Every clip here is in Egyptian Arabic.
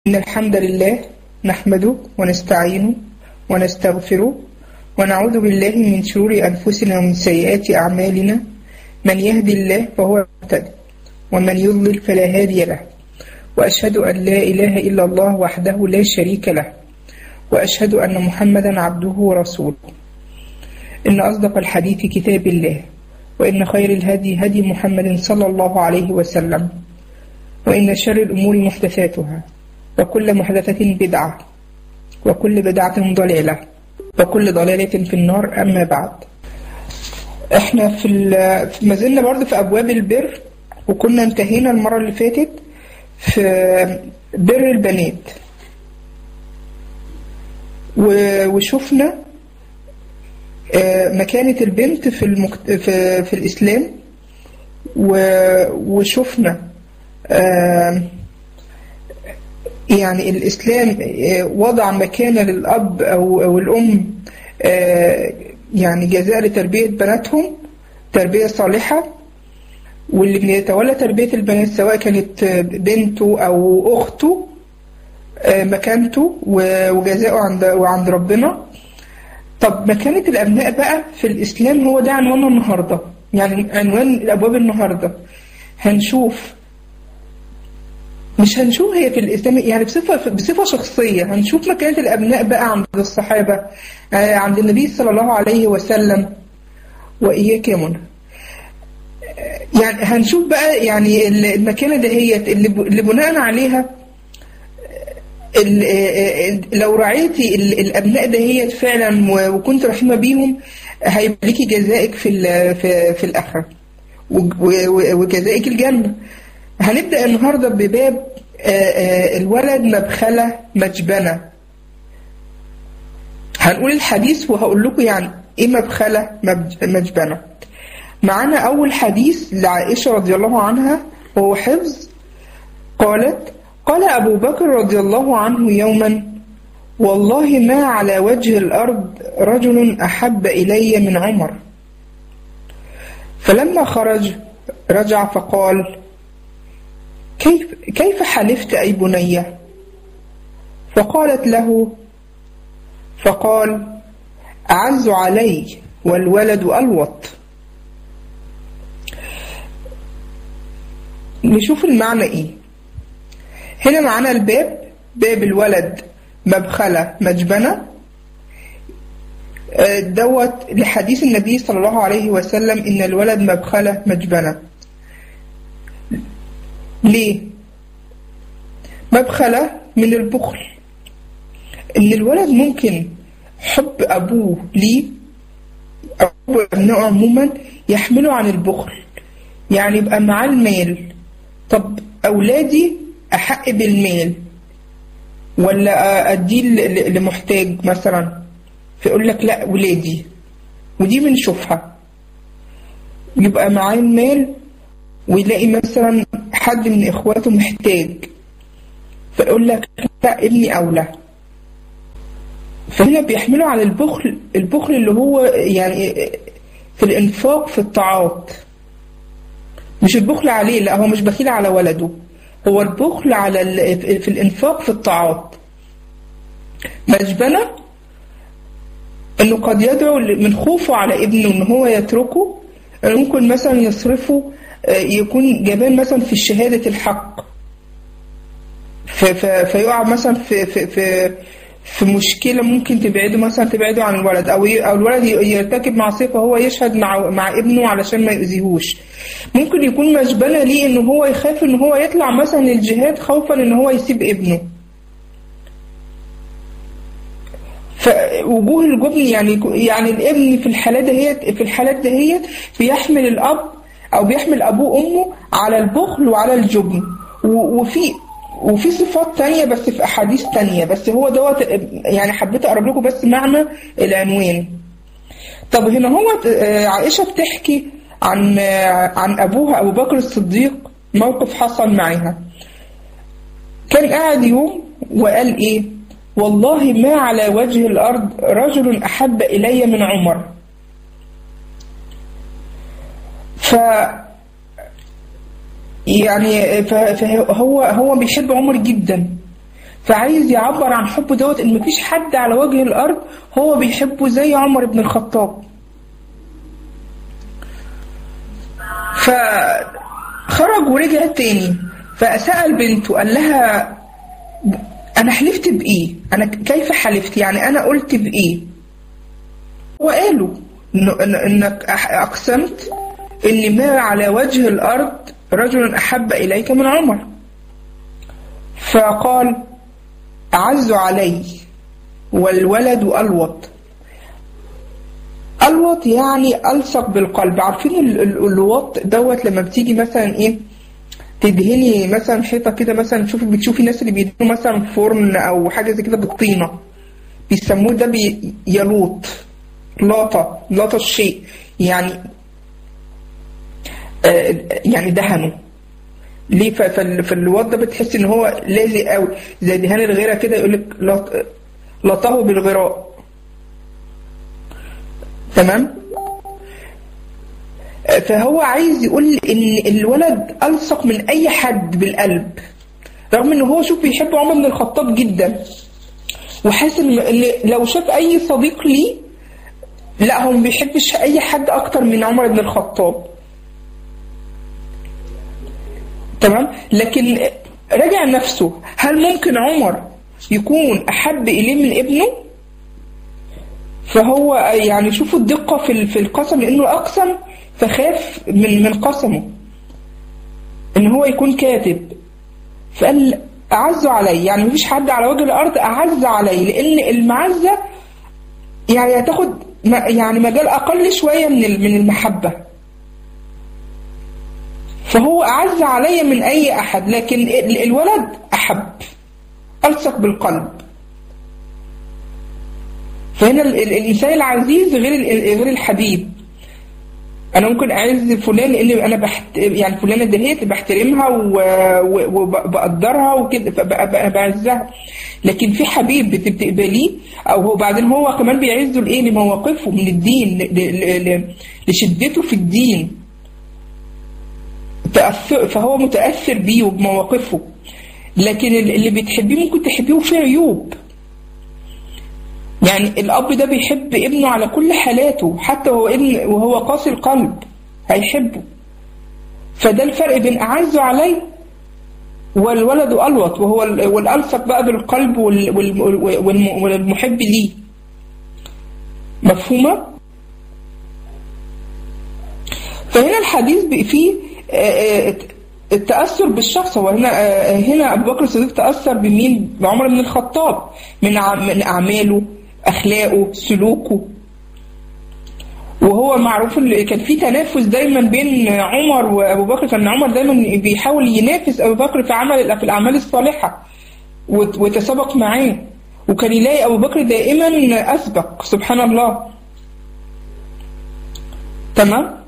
إن الحمد لله نحمده ونستعينه ونستغفره ونعوذ بالله من شرور أنفسنا ومن سيئات أعمالنا من يهدي الله فهو مهتد ومن يضلل فلا هادي له وأشهد أن لا إله إلا الله وحده لا شريك له وأشهد أن محمدا عبده ورسوله إن أصدق الحديث كتاب الله وإن خير الهدي هدي محمد صلى الله عليه وسلم وإن شر الأمور محدثاتها وكل محدثة بدعة وكل بدعة ضلالة وكل ضلالة في النار أما بعد احنا في ما زلنا برضه في أبواب البر وكنا انتهينا المرة اللي فاتت في بر البنات وشفنا مكانة البنت في, المكت... في, في الإسلام وشفنا يعني الإسلام وضع مكانة للأب أو, أو الأم يعني جزاء لتربية بناتهم تربية صالحة واللي بيتولى تربية البنات سواء كانت بنته أو أخته مكانته وجزاؤه عند وعند ربنا طب مكانة الأبناء بقى في الإسلام هو ده عنوان النهاردة يعني عنوان الأبواب النهاردة هنشوف مش هنشوف هي في الإسلام يعني بصفة بصفة شخصية هنشوف مكانة الأبناء بقى عند الصحابة عند النبي صلى الله عليه وسلم وإياك يا منى يعني هنشوف بقى يعني المكانة دهيت اللي بناء عليها لو رعيتي الابناء دهيت فعلا وكنت رحيمه بيهم هيبقى ليكي جزائك في في, في الاخره وجزائك الجنه هنبدا النهارده بباب الولد مبخله مجبنه هنقول الحديث وهقول لكم يعني ايه مبخله مجبنه معانا اول حديث لعائشه رضي الله عنها وهو حفظ قالت قال أبو بكر رضي الله عنه يوما والله ما على وجه الأرض رجل أحب إلي من عمر فلما خرج رجع فقال كيف, كيف حلفت أي بني فقالت له فقال أعز علي والولد ألوط نشوف المعنى إيه هنا معانا الباب باب الولد مبخلة مجبنة دوت لحديث النبي صلى الله عليه وسلم إن الولد مبخلة مجبنة ليه؟ مبخلة من البخل إن الولد ممكن حب أبوه ليه أو أبنائه عموما يحمله عن البخل يعني يبقى معاه المال طب أولادي أحق بالمال ولا أديه لمحتاج مثلا فيقول لك لا ولادي ودي بنشوفها يبقى معاه المال ويلاقي مثلا حد من إخواته محتاج فيقول لك لا ابني أولى فهنا بيحملوا على البخل البخل اللي هو يعني في الإنفاق في الطاعات مش البخل عليه لا هو مش بخيل على ولده هو البخل على في الإنفاق في الطاعات مجبنة إنه قد يدعو من خوفه على ابنه إن هو يتركه ممكن مثلا يصرفه يكون جبان مثلا في شهادة الحق فيقع مثلا في في في في مشكلة ممكن تبعده مثلا تبعده عن الولد أو أو الولد يرتكب معصية فهو يشهد مع مع ابنه علشان ما يؤذيهوش. ممكن يكون مجبنة ليه إن هو يخاف إن هو يطلع مثلا للجهاد خوفا إن هو يسيب ابنه. فوجوه الجبن يعني يعني الابن في الحالات دهيت في الحالات دهيت بيحمل الأب أو بيحمل أبوه وأمه على البخل وعلى الجبن وفي وفي صفات تانية بس في أحاديث تانية بس هو دوت يعني حبيت أقرب لكم بس معنى العنوان طب هنا هو عائشة بتحكي عن عن أبوها أبو بكر الصديق موقف حصل معها كان قاعد يوم وقال إيه والله ما على وجه الأرض رجل أحب إلي من عمر ف يعني فهو هو بيحب عمر جدا فعايز يعبر عن حبه دوت ان مفيش حد على وجه الارض هو بيحبه زي عمر بن الخطاب فخرج ورجع تاني فسأل بنته قال لها انا حلفت بايه انا كيف حلفت يعني انا قلت بايه وقالوا إنه- إن- انك أح- اقسمت ان ما على وجه الارض رجل احب اليك من عمر فقال اعز علي والولد الوط الوط يعني الصق بالقلب عارفين ال- ال- الوط دوت لما بتيجي مثلا ايه تدهني مثلا حيطه كده مثلا شوفي بتشوفي الناس اللي بيدهنوا مثلا فرن او حاجه زي كده بالطينه بيسموه ده بي يلوط لاطه لاطه الشيء يعني آه يعني دهنه ليه ف- فال- فالوط ده بتحس ان هو لازق قوي زي دهان الغيره كده يقول لك لطه بالغراء تمام فهو عايز يقول ان الولد الصق من اي حد بالقلب رغم ان هو شوف بيحب عمر بن الخطاب جدا وحاسس ان إن لو شاف اي صديق ليه لا هو ما بيحبش اي حد اكتر من عمر بن الخطاب تمام لكن راجع نفسه هل ممكن عمر يكون احب اليه من ابنه فهو يعني شوفوا الدقة في ال- في القسم لأنه أقسم فخاف من من قسمه إن هو يكون كاتب فقال أعز علي يعني مفيش حد على وجه الأرض أعز علي لأن المعزة يعني هتاخد م- يعني مجال أقل شوية من ال- من المحبة فهو أعز علي من أي أحد لكن ال- الولد أحب ألصق بالقلب فهنا ال- ال- الانسان العزيز غير ال- غير الحبيب انا ممكن اعز فلان لان انا بحت يعني فلانه دهيت بحترمها و- و- وبقدرها وكده فبقى بعزها لكن في حبيب بت- بتقبليه او هو بعدين هو كمان بيعزه لايه لمواقفه من الدين ل- ل- ل- لشدته في الدين تأثر فهو متاثر بيه وبمواقفه لكن ال- اللي بتحبيه ممكن تحبيه فيه عيوب يعني الأب ده بيحب ابنه على كل حالاته حتى وهو ابن وهو قاسي القلب هيحبه فده الفرق بين أعزه عليه والولد ألوط وهو ال- والألصق بقى بالقلب وال- وال- والم- والمحب ليه مفهومة؟ فهنا الحديث بي- فيه آه، آه، التأثر بالشخص هو هنا آه، هنا أبو بكر الصديق تأثر بمين؟ بعمر بن الخطاب من ع- من أعماله أخلاقه سلوكه وهو معروف اللي كان في تنافس دايما بين عمر وابو بكر كان عمر دايما بيحاول ينافس ابو بكر في عمل في الاعمال الصالحه وت- وتسابق معاه وكان يلاقي ابو بكر دائما اسبق سبحان الله تمام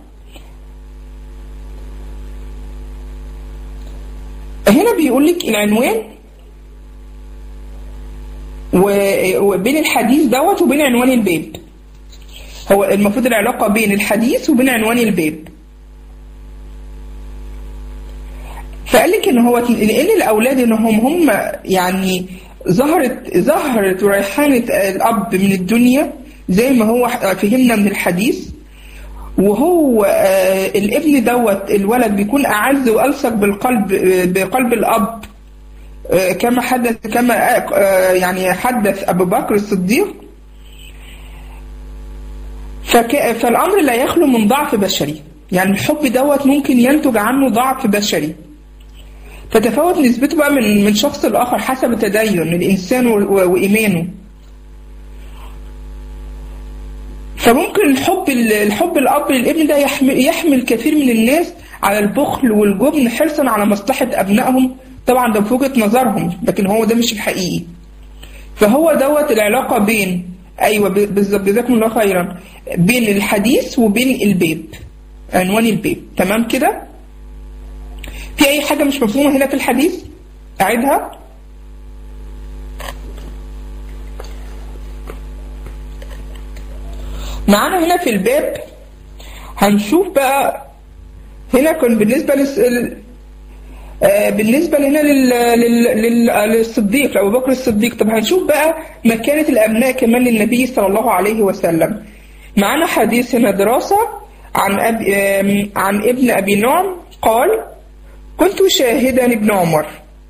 هنا بيقول لك العنوان و- وبين الحديث دوت وبين عنوان الباب هو المفروض العلاقة بين الحديث وبين عنوان الباب فقال لك ان هو لان الاولاد انهم هم يعني ظهرت ظهرت ريحانة الاب من الدنيا زي ما هو فهمنا من الحديث وهو آه، الابن دوت الولد بيكون اعز والصق بالقلب بقلب الاب آه، كما حدث كما آه، يعني حدث ابو بكر الصديق فك... فالامر لا يخلو من ضعف بشري يعني الحب دوت ممكن ينتج عنه ضعف بشري تتفاوت نسبته بقى من من شخص لاخر حسب تدين الانسان و... و... وايمانه فممكن الحب الحب الاب للابن ده يحمل, يحمل كثير من الناس على البخل والجبن حرصا على مصلحه ابنائهم طبعا ده في وجهه نظرهم لكن هو ده مش الحقيقي فهو دوت العلاقه بين ايوه ب- بالظبط جزاكم الله خيرا بين الحديث وبين الباب عنوان الباب تمام كده في اي حاجه مش مفهومه هنا في الحديث اعيدها معانا هنا في الباب هنشوف بقى هنا كان بالنسبة لس... ال- آه، بالنسبة هنا لل... لل... لل... للصديق لأبو بكر الصديق طب هنشوف بقى مكانة الأبناء كمان للنبي صلى الله عليه وسلم معنا حديث هنا دراسة عن أب... آم، عن ابن أبي نعم قال كنت شاهدا ابن عمر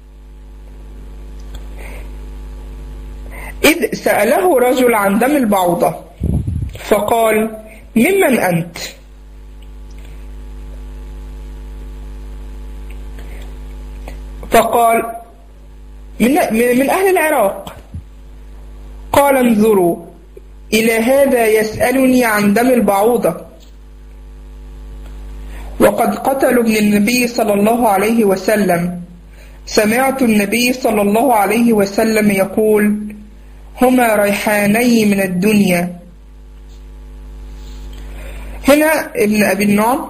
إذ سأله رجل عن دم البعوضة فقال ممن أنت فقال من, من أهل العراق قال انظروا إلى هذا يسألني عن دم البعوضة وقد قتلوا ابن النبي صلى الله عليه وسلم سمعت النبي صلى الله عليه وسلم يقول هما ريحاني من الدنيا هنا ابن أبي النعم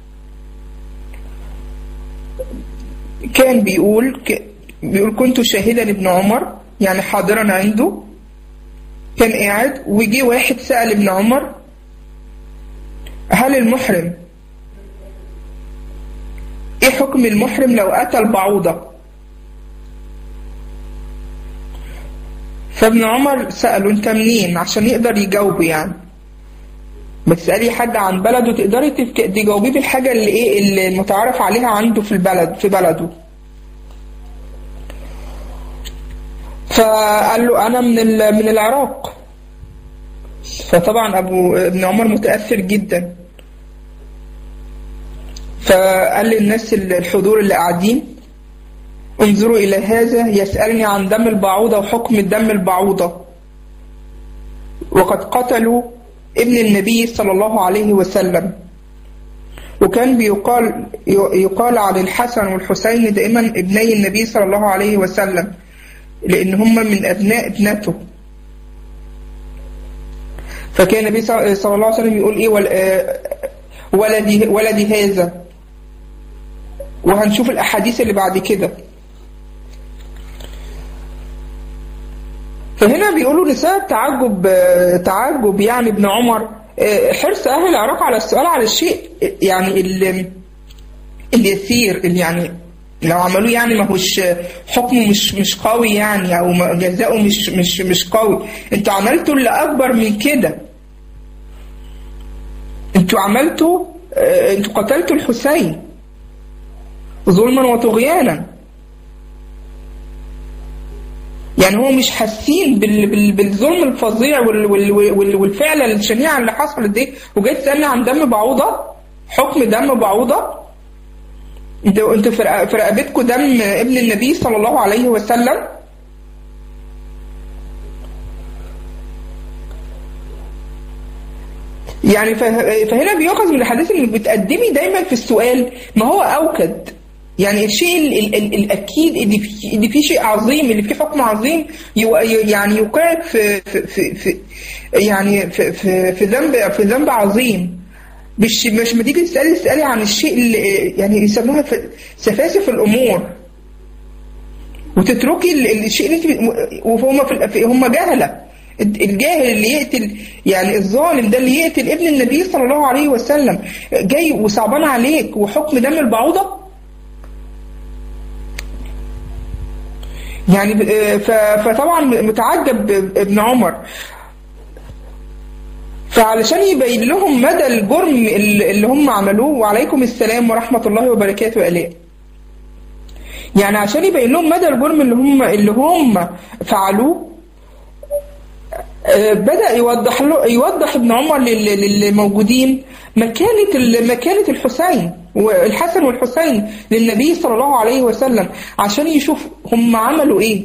كان بيقول بيقول كنت شاهدا ابن عمر يعني حاضرا عنده كان قاعد وجي واحد سأل ابن عمر هل المحرم ايه حكم المحرم لو اتى البعوضة فابن عمر سأله انت منين عشان يقدر يجاوبه يعني ما تسألي حد عن بلده تقدري تفك- تجاوبيه بالحاجة اللي ايه اللي المتعارف عليها عنده في البلد في بلده فقال له انا من ال- من العراق فطبعا ابو ابن عمر متاثر جدا فقال للناس الحضور اللي قاعدين انظروا الى هذا يسالني عن دم البعوضه وحكم الدم البعوضه وقد قتلوا ابن النبي صلى الله عليه وسلم وكان بيقال يقال عن الحسن والحسين دائما ابني النبي صلى الله عليه وسلم لأن هم من أبناء ابنته فكان النبي صلى الله عليه وسلم يقول إيه ول- آه، ولدي ولدي هذا وهنشوف الأحاديث اللي بعد كده فهنا بيقولوا لسبب تعجب آه، تعجب يعني ابن عمر آه، حرص أهل العراق على السؤال على الشيء يعني اللي اللي يثير اللي يعني لو عملوه يعني ما هوش حكمه مش مش قوي يعني او ما- جزاؤه مش مش مش قوي انتوا عملتوا اللي اكبر من كده انتوا عملتوا آه، انتوا قتلتوا الحسين ظلما وطغيانا يعني هو مش حاسين بال- بال- بالظلم الفظيع وال- وال- وال- والفعله الشنيعه اللي حصلت دي وجاي تسالني عن دم بعوضه حكم دم بعوضه انتوا انتوا في رق- في رقبتكم دم ابن النبي صلى الله عليه وسلم يعني فه- فهنا بيؤخذ من الحديث انك بتقدمي دايما في السؤال ما هو اوكد يعني الشيء ال ال ال الاكيد اللي فيه اللي فيه شيء عظيم اللي فيه حكم عظيم يو- يعني يوقعك في في في, في يعني في في في ذنب في ذنب عظيم مش مش ما تيجي تسالي تسالي عن الشيء اللي يعني يسموها ف- سفاسف الامور وتتركي ال- الشيء اللي انت وهم في في- هم جهله الجاهل اللي يقتل يعني الظالم ده اللي يقتل ابن النبي صلى الله عليه وسلم جاي وصعبان عليك وحكم دم البعوضه يعني ب- ف- فطبعا متعجب ابن عمر فعلشان يبين لهم مدى الجرم اللي اللي هم عملوه وعليكم السلام ورحمة الله وبركاته آلاء يعني عشان يبين لهم مدى الجرم اللي هم اللي هم فعلوه آه، بدأ يوضح له يوضح ابن عمر لل- للموجودين مكانة ال- مكانة الحسين والحسن والحسين للنبي صلى الله عليه وسلم عشان يشوف هم عملوا ايه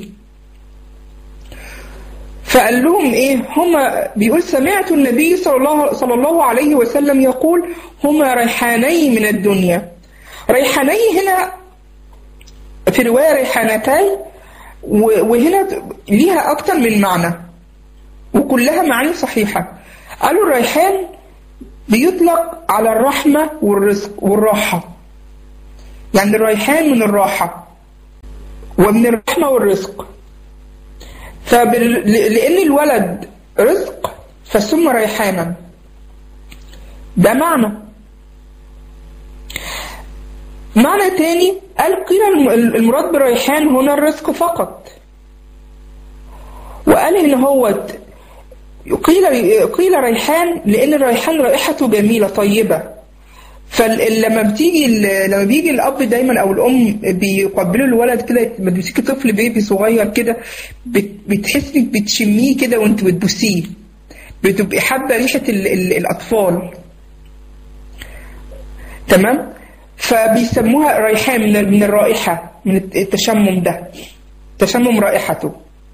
فقال لهم ايه هما بيقول سمعت النبي صلى الله صلى الله عليه وسلم يقول هما ريحاني من الدنيا ريحاني هنا في رواية ريحانتين و- وهنا ليها أكتر من معنى وكلها معاني صحيحة قالوا الريحان بيطلق على الرحمة والرزق والراحة يعني الريحان من الراحة ومن الرحمة والرزق فبال... ل- لأن الولد رزق فسمى ريحانا ده معنى معنى تاني قال قيل الم- المراد بالريحان هنا الرزق فقط وقال ان هو قيل قيل ريحان لان الريحان رائحته جميله طيبه فلما بتيجي ال- لما بيجي الاب دايما او الام بيقبلوا الولد كده لما بتمسكي طفل بيبي صغير كده بت- بتحسي إنك بتشميه كده وانت بتبوسيه بتبقي حابه ريحه ال- ال- الاطفال تمام فبيسموها ريحان من من الرائحه من التشمم ده تشمم رائحته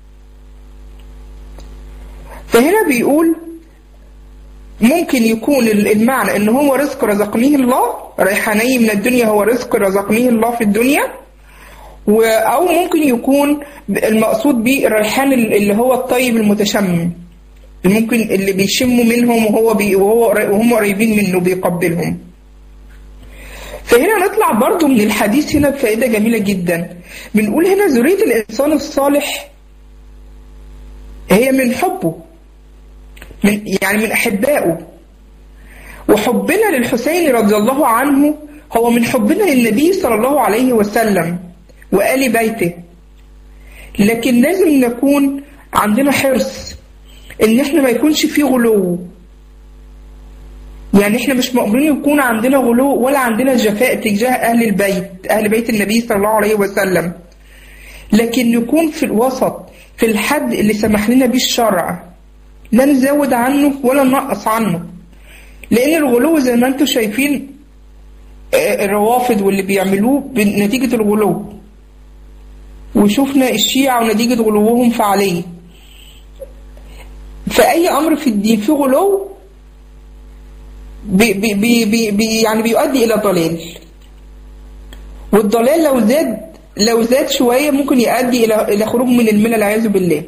فهنا بيقول ممكن يكون ال- المعنى ان هو رزق رزقنيه الله ريحاني من الدنيا هو رزق رزقنيه الله في الدنيا و- او ممكن يكون المقصود به الريحان ال- اللي هو الطيب المتشمم اللي ممكن اللي بيشموا منهم وهو بي وهو قري- وهم قريبين منه بيقبلهم فهنا نطلع برضو من الحديث هنا بفائدة جميلة جدا بنقول هنا ذرية الإنسان الصالح هي من حبه من يعني من أحبائه وحبنا للحسين رضي الله عنه هو من حبنا للنبي صلى الله عليه وسلم وآل بيته لكن لازم نكون عندنا حرص ان احنا ما يكونش فيه غلو يعني احنا مش مأمورين يكون عندنا غلو ولا عندنا جفاء تجاه اهل البيت اهل بيت النبي صلى الله عليه وسلم لكن نكون في الوسط في الحد اللي سمح لنا به الشرع لا نزود عنه ولا ننقص عنه لان الغلو زي ما انتم شايفين آه، الروافض واللي بيعملوه بنتيجة الغلو وشفنا الشيعة ونتيجة غلوهم في علي فأي أمر في الدين فيه غلو بي بي بي بي بي يعني بيؤدي إلى ضلال والضلال لو زاد لو زاد شوية ممكن يؤدي إلى إلى خروج من الملة والعياذ بالله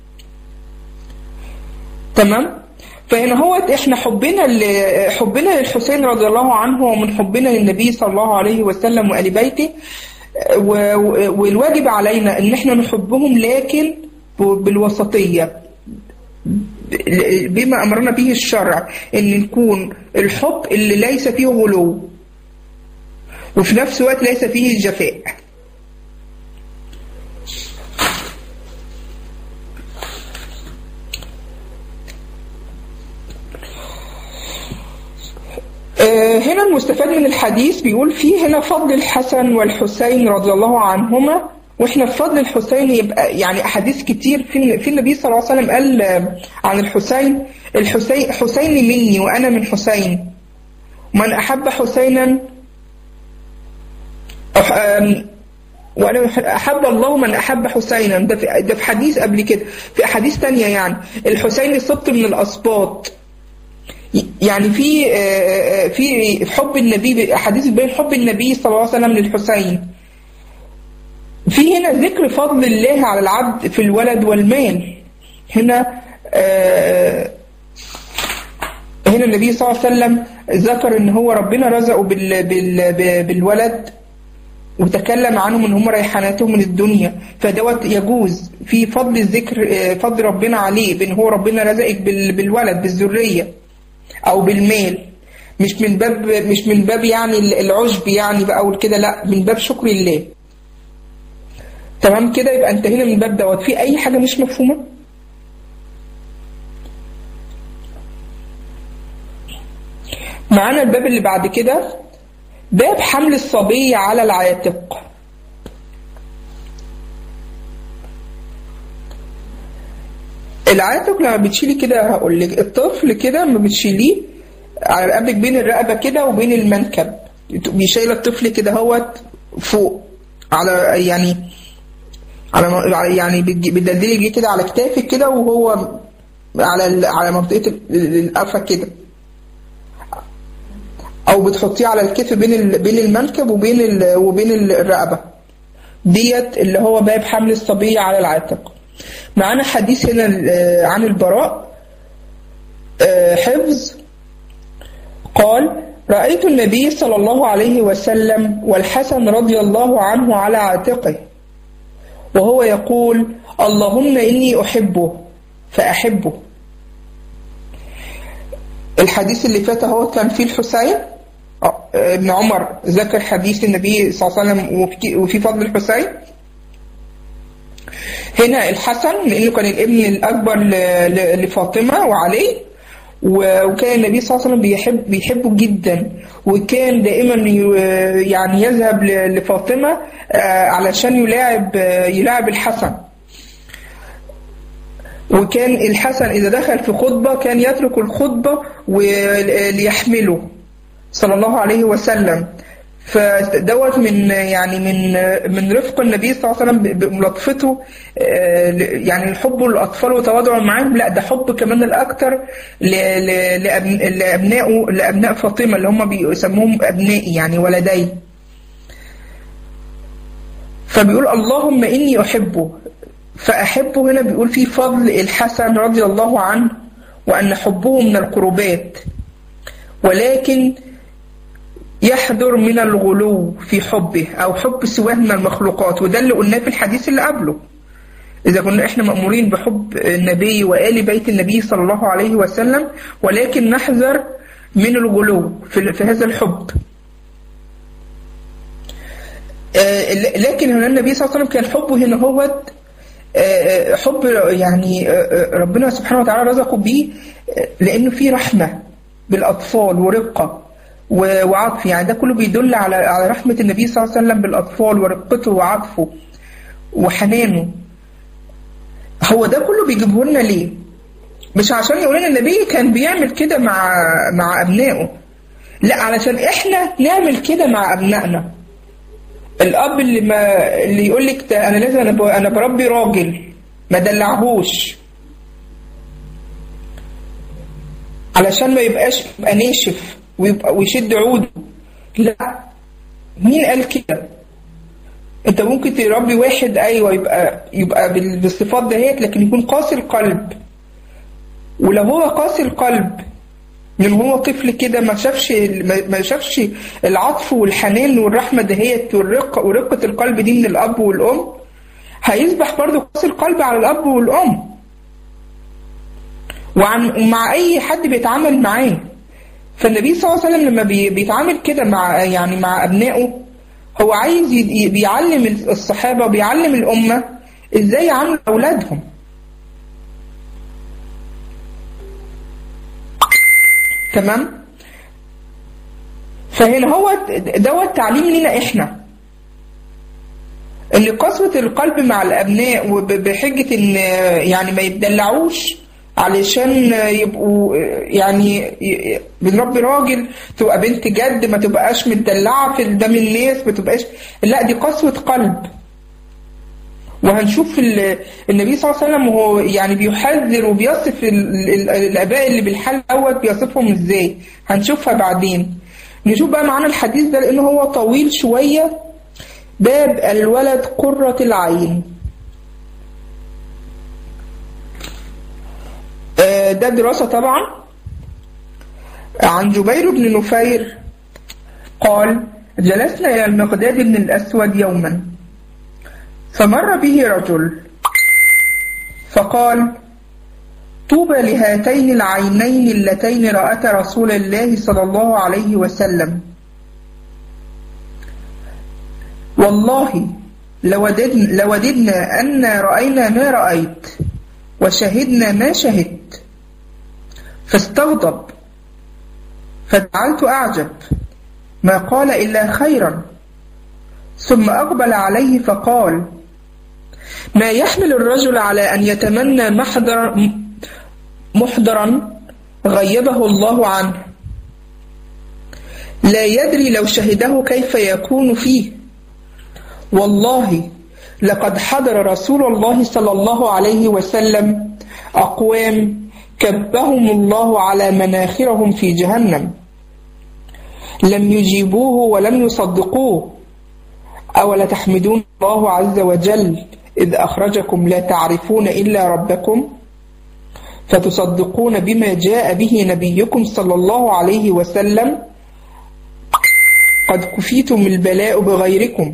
تمام فهنا هو احنا حبنا ل- حبنا للحسين رضي الله عنه ومن حبنا للنبي صلى الله عليه وسلم وآل بيته و- و- والواجب علينا ان احنا نحبهم لكن ب- بالوسطية ب- بما امرنا به الشرع ان نكون الحب اللي ليس فيه غلو وفي نفس الوقت ليس فيه جفاء آه، هنا المستفاد من الحديث بيقول فيه هنا فضل الحسن والحسين رضي الله عنهما واحنا في فضل الحسين يبقى يعني احاديث كتير في في النبي صلى الله عليه وسلم قال آه، عن الحسين الحسين حسين مني وانا من حسين من احب حسينا أح- آم، وانا احب الله من احب حسينا ده في ده في حديث قبل كده في احاديث تانية يعني الحسين سبط من الاسباط يعني في آه، في حب النبي احاديث بين حب النبي صلى الله عليه وسلم للحسين في هنا ذكر فضل الله على العبد في الولد والمال هنا آه، هنا النبي صلى الله عليه وسلم ذكر ان هو ربنا رزقه بال بال بالولد وتكلم عنهم ان هم ريحاناتهم من الدنيا فدوت يجوز في فضل الذكر آه، فضل ربنا عليه بان هو ربنا رزقك بال- بالولد بالذريه او بالمال مش من باب مش من باب يعني العجب يعني بقى او كده لا من باب شكر الله تمام كده يبقى انتهينا من الباب دوت في اي حاجه مش مفهومه معانا الباب اللي بعد كده باب حمل الصبي على العاتق العاتق لما بتشيلي كده هقول لك الطفل كده لما بتشيليه على رقبتك بين الرقبه كده وبين المنكب تبقي شايله الطفل كده هوت فوق على يعني على على- يعني بتجي- بتدلدلي رجليه كده على كتافك كده وهو على ال- على منطقه ال- القفا كده او بتحطيه على الكتف بين ال- بين المنكب وبين ال- وبين ال- الرقبه ديت اللي هو باب حمل الصبي على العاتق معانا حديث هنا آه، عن البراء آه، حفظ قال رأيت النبي صلى الله عليه وسلم والحسن رضي الله عنه على عاتقه وهو يقول اللهم إني أحبه فأحبه الحديث اللي فات هو كان فيه الحسين ابن عمر ذكر حديث النبي صلى الله عليه وسلم وفي فضل الحسين هنا الحسن لانه كان الابن الاكبر لفاطمه وعلي وكان النبي صلى الله عليه وسلم بيحب بيحبه جدا وكان دائما يعني يذهب لفاطمه علشان يلاعب يلاعب الحسن وكان الحسن إذا دخل في خطبة كان يترك الخطبة ليحمله صلى الله عليه وسلم فدوت من يعني من من رفق النبي صلى الله عليه وسلم بملطفته يعني الحب للاطفال وتواضعه معاهم لا ده حب كمان الاكثر لابنائه لابناء فاطمه اللي هم بيسموهم ابنائي يعني ولدي فبيقول اللهم اني احبه فاحبه هنا بيقول في فضل الحسن رضي الله عنه وان حبه من القربات ولكن يحذر من الغلو في حبه أو حب سواه من المخلوقات وده اللي قلناه في الحديث اللي قبله إذا كنا إحنا مأمورين بحب النبي وآل بيت النبي صلى الله عليه وسلم ولكن نحذر من الغلو في, في هذا الحب لكن هنا النبي صلى الله عليه وسلم كان حبه هنا هو حب يعني ربنا سبحانه وتعالى رزقه بيه لأنه فيه رحمة بالأطفال ورقة وعطف يعني ده كله بيدل على على رحمة النبي صلى الله عليه وسلم بالأطفال ورقته وعطفه وحنانه هو ده كله بيجيبه لنا ليه؟ مش عشان يقول لنا النبي كان بيعمل كده مع مع أبنائه لا علشان احنا نعمل كده مع أبنائنا الأب اللي ما اللي يقول لك أنا لازم أنا أنا بربي راجل ما دلعهوش علشان ما يبقاش يبقى ناشف ويبقى ويشد عوده لا مين قال كده انت ممكن تربي واحد ايوه يبقى يبقى بالصفات دهيت لكن يكون قاسي القلب ولو هو قاسي القلب من هو طفل كده ما شافش ما شافش العطف والحنان والرحمه دهيت والرقه ورقه القلب دي من الاب والام هيصبح برضه قاسي القلب على الاب والام وعن مع اي حد بيتعامل معاه فالنبي صلى الله عليه وسلم لما بيتعامل كده مع يعني مع ابنائه هو عايز بيعلم الصحابه وبيعلم الامه ازاي يعاملوا اولادهم تمام فهنا هو دوت تعليم لينا احنا ان قسوة القلب مع الابناء وبحجة ان يعني ما يتدلعوش علشان يبقوا يعني بنربي راجل تبقى بنت جد ما تبقاش متدلعه في قدام الناس ما تبقاش لا دي قسوه قلب وهنشوف النبي صلى الله عليه وسلم وهو يعني بيحذر وبيصف الاباء اللي بالحال دوت بيصفهم ازاي هنشوفها بعدين نشوف بقى معانا الحديث ده لانه هو طويل شويه باب الولد قرة العين ده دراسة طبعا عن جبير بن نفير قال جلسنا إلى المقداد بن الأسود يوما فمر به رجل فقال طوبى لهاتين العينين اللتين رأتا رسول الله صلى الله عليه وسلم والله لوددنا, لوددنا أن رأينا ما رأيت وشهدنا ما شهدت فاستغضب فجعلت أعجب ما قال إلا خيرا ثم أقبل عليه فقال ما يحمل الرجل على أن يتمنى محضر محضرا غيبه الله عنه لا يدري لو شهده كيف يكون فيه والله لقد حضر رسول الله صلى الله عليه وسلم أقوام كبهم الله على مناخرهم في جهنم لم يجيبوه ولم يصدقوه أولا تحمدون الله عز وجل إذ أخرجكم لا تعرفون إلا ربكم فتصدقون بما جاء به نبيكم صلى الله عليه وسلم قد كفيتم البلاء بغيركم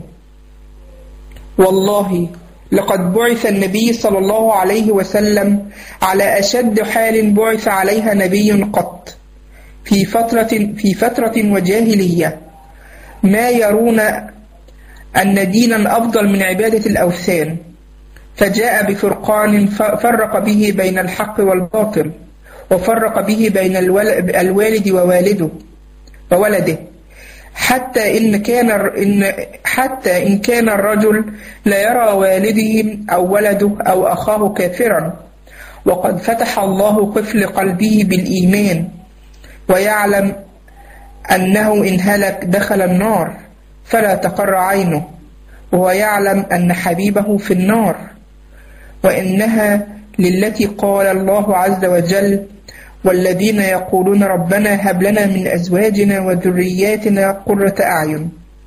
والله لقد بعث النبي صلى الله عليه وسلم على أشد حال بعث عليها نبي قط في فترة في فترة وجاهلية ما يرون أن دينا أفضل من عبادة الأوثان فجاء بفرقان فرق به بين الحق والباطل وفرق به بين الوالد ووالده وولده حتى إن كان إن حتى إن كان الرجل لا يرى والده أو ولده أو أخاه كافرا وقد فتح الله قفل قلبه بالإيمان ويعلم أنه إن هلك دخل النار فلا تقر عينه وهو يعلم أن حبيبه في النار وإنها للتي قال الله عز وجل والذين يقولون ربنا هب لنا من أزواجنا وذرياتنا قرة أعين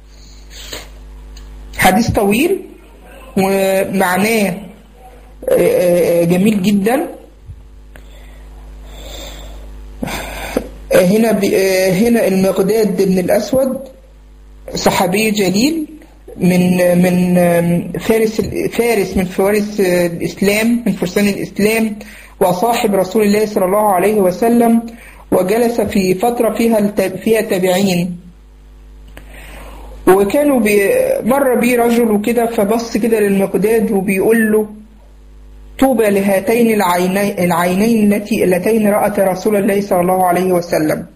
حديث طويل ومعناه جميل جدا هنا هنا المقداد بن الأسود صحابي جليل من من فارس فارس من فارس الإسلام من فرسان الإسلام وصاحب رسول الله صلى الله عليه وسلم وجلس في فترة فيها فيها تابعين وكانوا بي مر بيه رجل وكده فبص كده للمقداد وبيقول له طوبى لهاتين العينين, العينين التي اللتين رأت رسول الله صلى الله عليه وسلم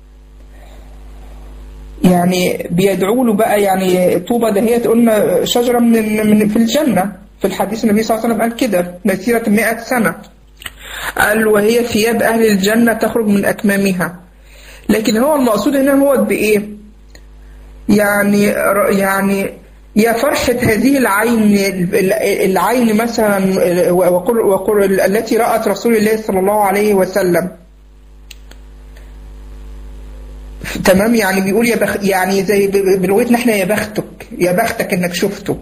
يعني بيدعوا له بقى يعني طوبى ده هي قلنا شجرة من, من في الجنة في الحديث النبي صلى الله عليه وسلم قال كده مسيرة 100 سنة قال وهي ثياب أهل الجنة تخرج من أكمامها لكن هو المقصود هنا هو بإيه يعني يعني يا فرحة هذه العين العين مثلا وقر وقر التي رأت رسول الله صلى الله عليه وسلم تمام يعني بيقول يا بخ يعني زي بلغتنا احنا يا بختك يا بختك انك شفته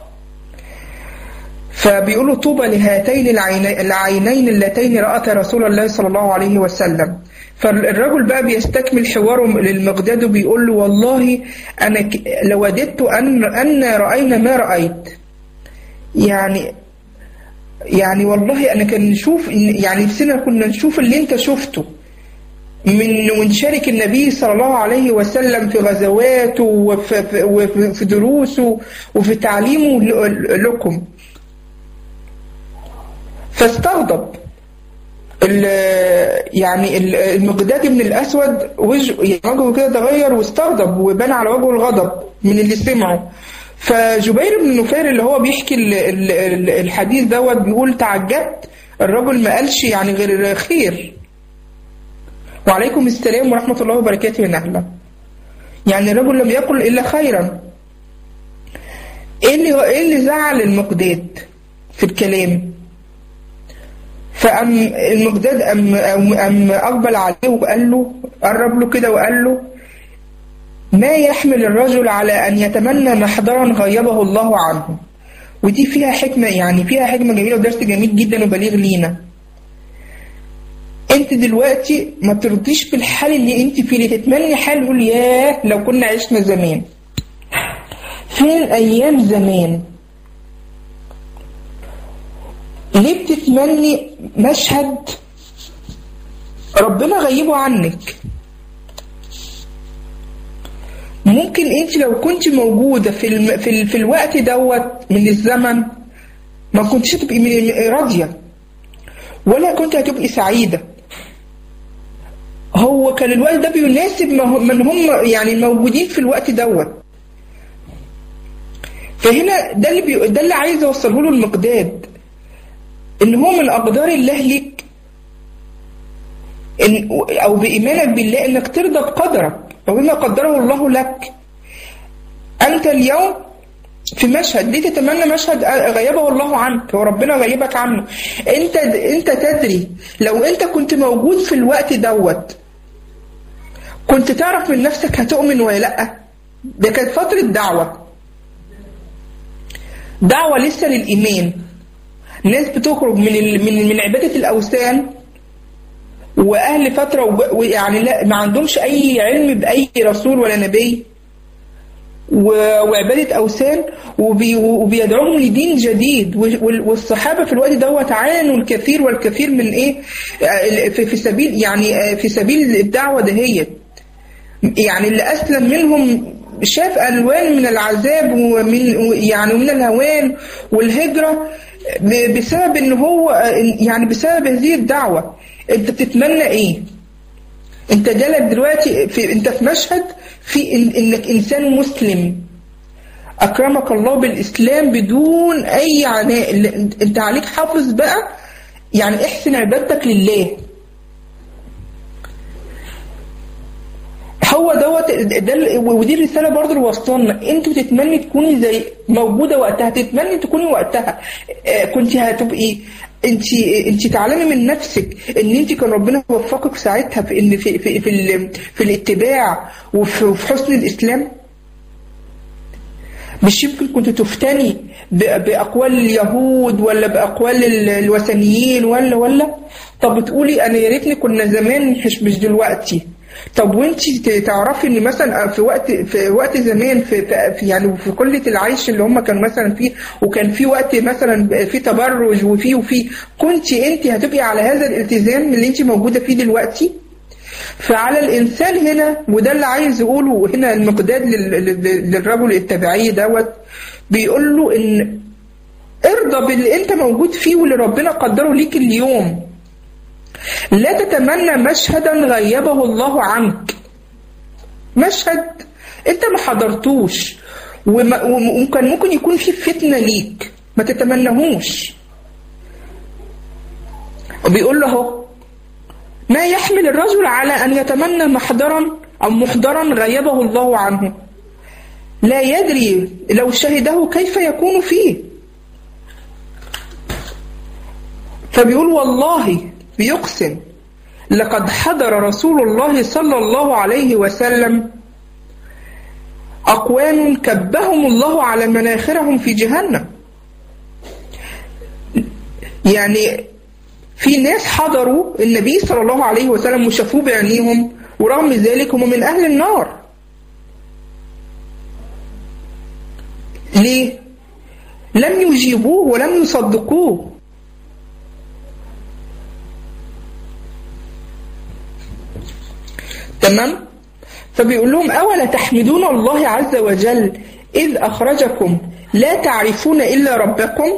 فبيقولوا طوبى لهاتين العينين اللتين رأت رسول الله صلى الله عليه وسلم فالرجل بقى بيستكمل حواره للمقداد وبيقول له والله أنا لوددت أن أن رأينا ما رأيت يعني يعني والله أنا كان نشوف يعني نفسنا كنا نشوف اللي أنت شفته من ونشارك النبي صلى الله عليه وسلم في غزواته وفي, وفي دروسه وفي تعليمه لكم فاستغضب يعني المقداد بن الاسود وجهه كده تغير واستغضب وبان على وجهه الغضب من اللي سمعه فجبير بن نفير اللي هو بيحكي الحديث دوت بيقول تعجبت الرجل ما قالش يعني غير خير وعليكم السلام ورحمة الله وبركاته من أهلا يعني الرجل لم يقل إلا خيرا إيه اللي, إيه اللي زعل المقداد في الكلام فأم المقداد أم, أم, أم أقبل عليه وقال له قرب له كده وقال له ما يحمل الرجل على أن يتمنى محضرا غيبه الله عنه ودي فيها حكمة يعني فيها حكمة جميلة ودرس جميل جدا وبليغ لينا انت دلوقتي ما ترضيش بالحال اللي انت فيه اللي تتمني حال قول ياه لو كنا عشنا زمان فين ايام زمان ليه بتتمني مشهد ربنا غيبه عنك ممكن انت لو كنت موجودة في الم... في, ال... في الوقت دوت من الزمن ما كنتش هتبقي راضية ولا كنت هتبقي سعيدة هو كان الوقت ده بيناسب من هم يعني موجودين في الوقت دوت فهنا ده اللي بي... ده اللي عايز اوصله له المقداد ان هو من اقدار الله ليك إن او بايمانك بالله انك ترضى بقدرك وبما قدره الله لك انت اليوم في مشهد ليه تتمنى مشهد غيبه الله عنك وربنا غيبك عنه انت انت تدري لو انت كنت موجود في الوقت دوت كنت تعرف من نفسك هتؤمن ولا لا ده كانت فترة دعوة دعوة لسه للإيمان ناس بتخرج من من من عبادة الأوثان وأهل فترة ويعني لا ما عندهمش أي علم بأي رسول ولا نبي و- وعبادة أوثان وبي وبيدعوهم لدين جديد وال- والصحابة في الوقت دوت عانوا الكثير والكثير من إيه آه، في في سبيل يعني آه، في سبيل الدعوة دهيت يعني اللي أسلم منهم شاف ألوان من العذاب ومن يعني ومن الهوان والهجرة ب- بسبب إن هو يعني بسبب هذه الدعوة أنت بتتمنى إيه؟ أنت جالك دلوقتي في أنت في مشهد في إن إنك إنسان مسلم أكرمك الله بالإسلام بدون أي عناء اللي- أنت عليك حافظ بقى يعني احسن عبادتك لله هو دوت ده ال- ودي الرساله برضه اللي واصلنا انت بتتمني تكوني زي موجوده وقتها تتمني تكوني وقتها آه، كنت هتبقي انت انت تعلمي من نفسك ان انت كان ربنا وفقك ساعتها في ان في في في, ال- في الاتباع وفي وفي حسن الاسلام مش يمكن كنت تفتني ب- بأقوال اليهود ولا بأقوال ال- الوثنيين ولا ولا طب بتقولي أنا يا ريتني كنا زمان مش مش دلوقتي طب وانت تعرفي ان مثلا في وقت في وقت زمان في, في يعني في قله العيش اللي هم كانوا مثلا فيه وكان في وقت مثلا في تبرج وفي وفي كنت انت هتبقي على هذا الالتزام اللي انت موجوده فيه دلوقتي فعلى الإنسان هنا وده اللي عايز يقوله هنا المقداد لل- لل- للرجل التبعي دوت بيقول له إن ارضى باللي أنت موجود فيه واللي ربنا قدره ليك اليوم لا تتمنى مشهدا غيبه الله عنك مشهد أنت ما حضرتوش وما- وم- وكان ممكن يكون فيه فتنة ليك ما تتمنهوش وبيقول له اهو ما يحمل الرجل على أن يتمنى محضرا أو محضرا غيبه الله عنه لا يدري لو شهده كيف يكون فيه فبيقول والله بيقسم لقد حضر رسول الله صلى الله عليه وسلم أقوام كبهم الله على مناخرهم في جهنم يعني في ناس حضروا النبي صلى الله عليه وسلم وشافوه بعينيهم ورغم ذلك هم من أهل النار ليه؟ لم يجيبوه ولم يصدقوه تمام؟ فبيقول لهم أولا تحمدون الله عز وجل إذ أخرجكم لا تعرفون إلا ربكم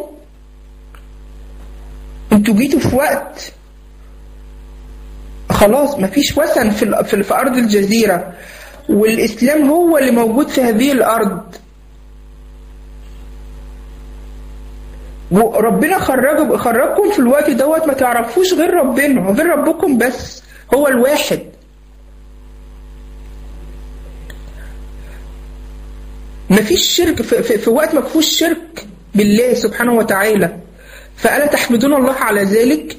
انتوا جيتوا في وقت خلاص مفيش وثن في ال- في في ارض الجزيره والاسلام هو اللي موجود في هذه الارض وربنا خرج خرجكم في الوقت دوت ما تعرفوش غير ربنا غير ربكم بس هو الواحد مفيش شرك في, في, في وقت ما فيهوش شرك بالله سبحانه وتعالى فألا تحمدون الله على ذلك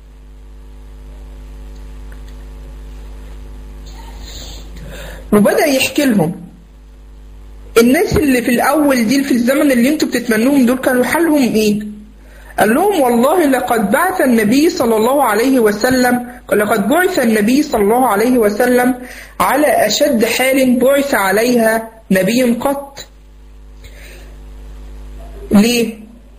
وبدأ يحكي لهم الناس اللي في الأول دي في الزمن اللي انتوا بتتمنوهم دول كانوا حالهم ايه قال لهم والله لقد بعث النبي صلى الله عليه وسلم لقد بعث النبي صلى الله عليه وسلم على أشد حال بعث عليها نبي قط ليه؟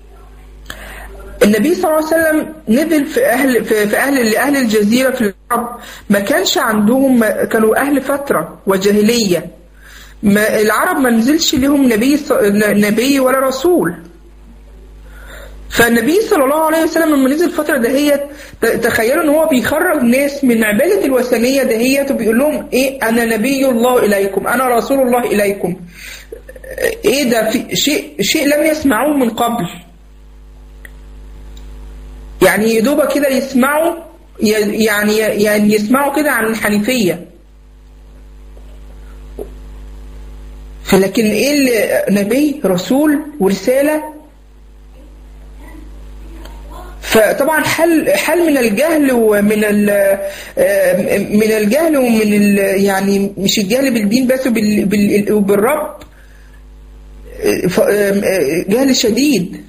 النبي صلى الله عليه وسلم نزل في اهل في, في اهل اهل الجزيره في العرب ما كانش عندهم ما كانوا اهل فتره وجاهليه ما العرب ما نزلش لهم نبي ص- نبي ولا رسول فالنبي صلى الله عليه وسلم لما نزل الفتره دهيت ت- تخيلوا ان هو بيخرج ناس من عباده الوثنيه دهيت وبيقول لهم ايه انا نبي الله اليكم انا رسول الله اليكم ايه ده في شيء شيء لم يسمعوه من قبل يعني يدوبا كده يسمعوا ي- يعني يعني يسمعوا كده عن الحنيفية لكن ايه اللي نبي رسول ورسالة فطبعا حل حل من الجهل ومن ال آه، من الجهل ومن ال يعني مش الجهل بالدين بس وبال- بال- وبالرب آه، ف- آه، جهل شديد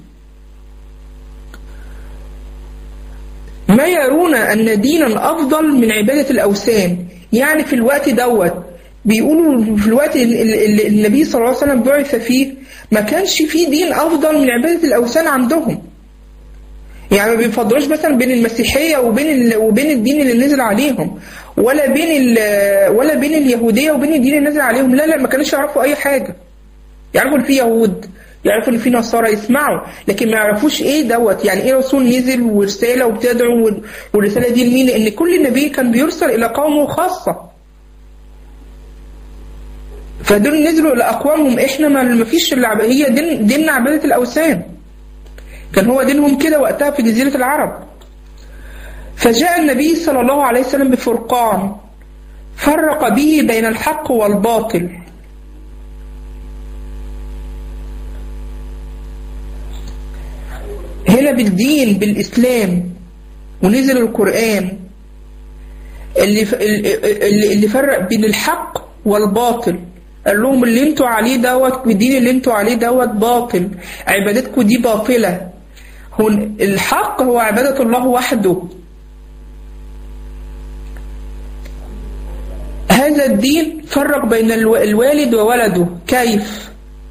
ما يرون أن دينا أفضل من عبادة الأوثان يعني في الوقت دوت بيقولوا في الوقت اللي النبي صلى الله عليه وسلم بعث فيه ما كانش فيه دين أفضل من عبادة الأوثان عندهم يعني ما بيفضلوش مثلا بين المسيحية وبين وبين الدين اللي نزل عليهم ولا بين ولا بين اليهودية وبين الدين اللي نزل عليهم لا لا ما كانوش يعرفوا أي حاجة يعرفوا إن في يهود يعرفوا إن في نصارى يسمعوا لكن ما يعرفوش إيه دوت يعني إيه رسول نزل ورسالة وبتدعو والرسالة دي لمين لأن كل نبي كان بيرسل إلى قومه خاصة فدول نزلوا لأقوامهم إحنا ما فيش هي دين ديننا عبادة الأوثان كان هو دينهم كده وقتها في جزيرة العرب فجاء النبي صلى الله عليه وسلم بفرقان فرق به بين الحق والباطل هنا بالدين بالإسلام ونزل القرآن اللي اللي فرق بين الحق والباطل قال لهم اللي انتوا عليه دوت والدين اللي انتوا عليه دوت باطل عبادتكم دي باطلة هون الحق هو عبادة الله وحده هذا الدين فرق بين الوالد وولده كيف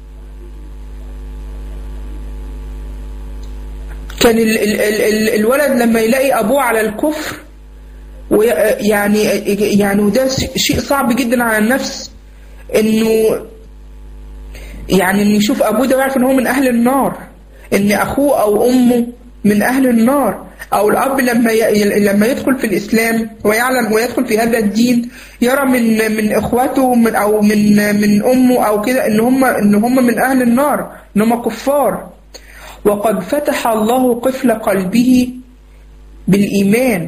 كان ال ال ال الولد لما يلاقي أبوه على الكفر يعني يعني وده شيء صعب جدا على النفس انه يعني انه يشوف ابوه ده ويعرف ان هو من اهل النار ان اخوه او امه من اهل النار او الاب لما لما يدخل في الاسلام ويعلم ويدخل في هذا الدين يرى من من اخواته من او من من امه او كده ان هم ان هم من اهل النار ان هم كفار وقد فتح الله قفل قلبه بالايمان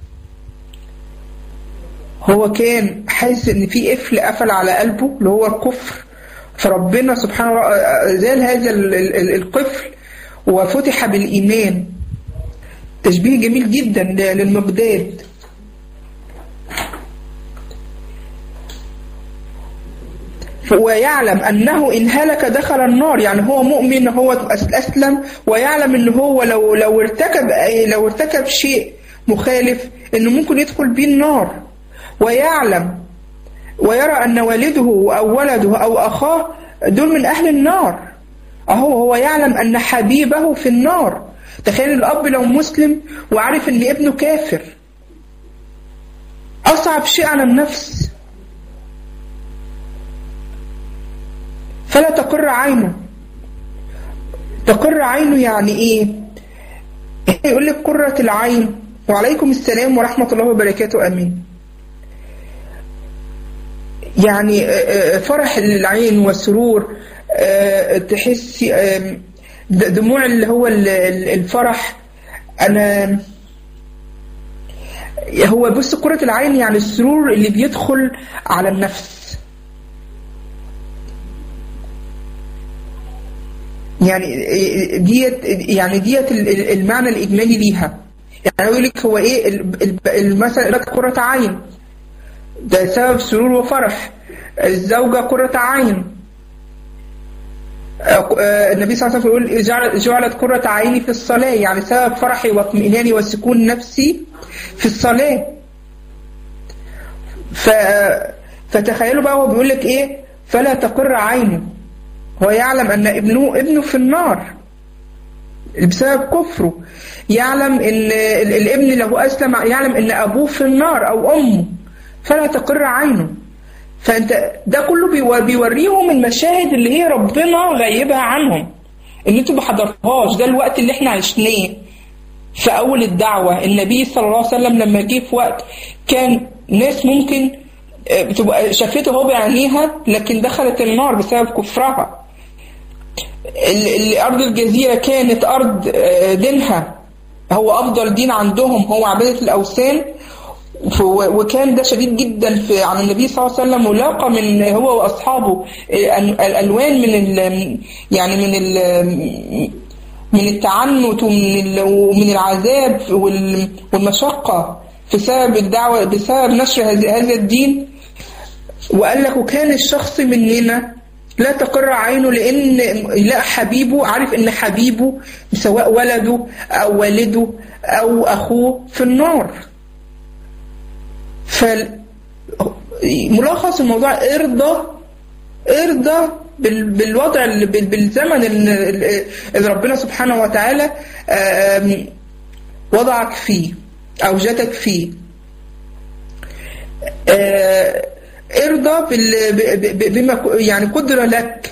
هو كان حاسس ان في قفل قفل على قلبه اللي هو الكفر فربنا سبحانه وتعالى زال هذا القفل وفتح بالإيمان تشبيه جميل جدا للمقداد ويعلم أنه إن هلك دخل النار يعني هو مؤمن هو أسلم ويعلم أنه هو لو لو ارتكب لو ارتكب شيء مخالف أنه ممكن يدخل به النار ويعلم ويرى أن والده أو ولده أو أخاه دول من أهل النار أهو هو يعلم أن حبيبه في النار تخيل الأب لو مسلم وعارف أن ابنه كافر أصعب شيء على النفس فلا تقر عينه تقر عينه يعني إيه يقول لك قرة العين وعليكم السلام ورحمة الله وبركاته أمين يعني فرح العين والسرور تحسي دموع اللي هو الفرح انا هو بص كرة العين يعني السرور اللي بيدخل على النفس يعني ديت يعني ديت المعنى الاجمالي ليها يعني يقول لك هو ايه مثلا كرة عين ده سبب سرور وفرح الزوجة قرة عين النبي صلى الله عليه وسلم يقول جعلت قرة عيني في الصلاة يعني سبب فرحي واطمئناني وسكون نفسي في الصلاة ف... فتخيلوا بقى هو بيقول لك ايه فلا تقر عينه هو يعلم ان ابنه ابنه في النار بسبب كفره يعلم ان الابن لو اسلم يعلم ان ابوه في النار او امه فلا تقر عينه فانت ده كله بيوريهم المشاهد اللي هي ربنا غيبها عنهم ان انتوا ما حضرتوهاش ده الوقت اللي احنا عشناه في اول الدعوه النبي صلى الله عليه وسلم لما جه في وقت كان ناس ممكن بتبقى شافته هو بعينيها لكن دخلت النار بسبب كفرها الارض الجزيره كانت ارض دينها هو افضل دين عندهم هو عباده الاوثان وكان ده شديد جدا في عن النبي صلى الله عليه وسلم ولاقى من هو واصحابه الالوان من ال يعني من ال من التعنت ومن ومن العذاب والمشقه بسبب الدعوه بسبب نشر هذا الدين وقال لك وكان الشخص مننا لا تقر عينه لان لا حبيبه عارف ان حبيبه سواء ولده او والده او اخوه في النار ملخص الموضوع ارضى ارضى بال- بالوضع اللي- بال- بالزمن اللي اللي ربنا سبحانه وتعالى آم، وضعك فيه أوجدك فيه آه، ارضى بال- ب- ب- بما ك- يعني قدر لك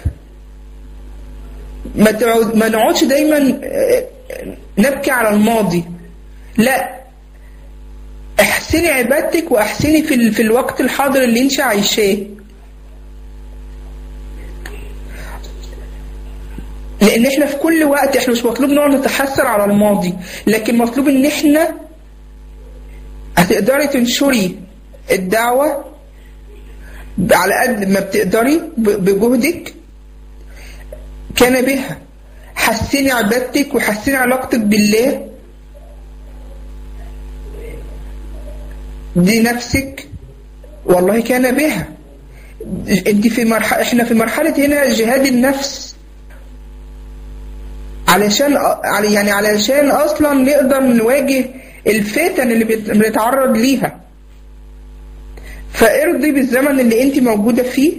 ما تقعد- ما نقعدش دايما آه، نبكي على الماضي لا احسني عبادتك واحسني في ال- في الوقت الحاضر اللي انت عايشاه لان احنا في كل وقت احنا مش مطلوب نقعد نتحسر على الماضي لكن مطلوب ان احنا هتقدري تنشري الدعوة على قد ما بتقدري ب- بجهدك كان بها حسني عبادتك وحسني علاقتك بالله دي نفسك والله كان بها انت في مرحلة احنا في مرحلة هنا جهاد النفس علشان على- يعني علشان اصلا نقدر نواجه الفتن اللي بت- بنتعرض ليها فارضي بالزمن اللي انت موجودة فيه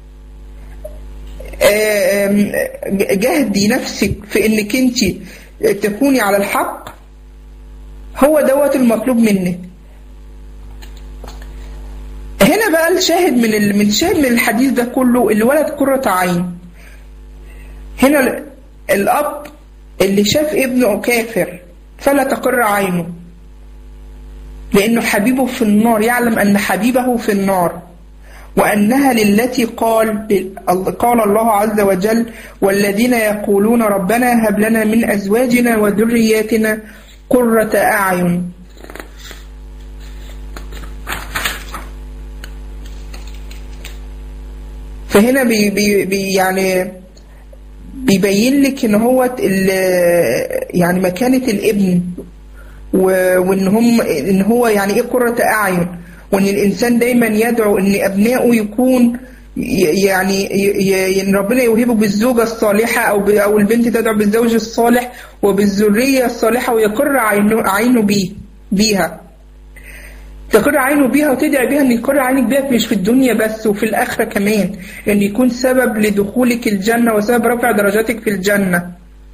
آم، جهدي نفسك في انك انت تكوني على الحق هو دوت المطلوب منك هنا بقى الشاهد من ال- من الشاهد من الحديث ده كله الولد قرة عين هنا ال- الأب اللي شاف ابنه كافر فلا تقر عينه لأنه حبيبه في النار يعلم أن حبيبه في النار وأنها للتي قال قال الله عز وجل والذين يقولون ربنا هب لنا من أزواجنا وذرياتنا قرة أعين فهنا بي بي بي يعني بيبين لك ان هو ال- يعني مكانة الابن و- وان هم ان هو يعني ايه قرة اعين وان الانسان دايما يدعو ان ابنائه يكون ي- يعني ي- ي- ان ربنا يوهبه بالزوجة الصالحة او ب- او البنت تدعو بالزوج الصالح وبالذرية الصالحة ويقر عينه عينه بيه بيها تقر عينه بيها وتدعي بيها ان يقر عينك بيها مش في الدنيا بس وفي الاخره كمان ان يكون سبب لدخولك الجنه وسبب رفع درجاتك في الجنه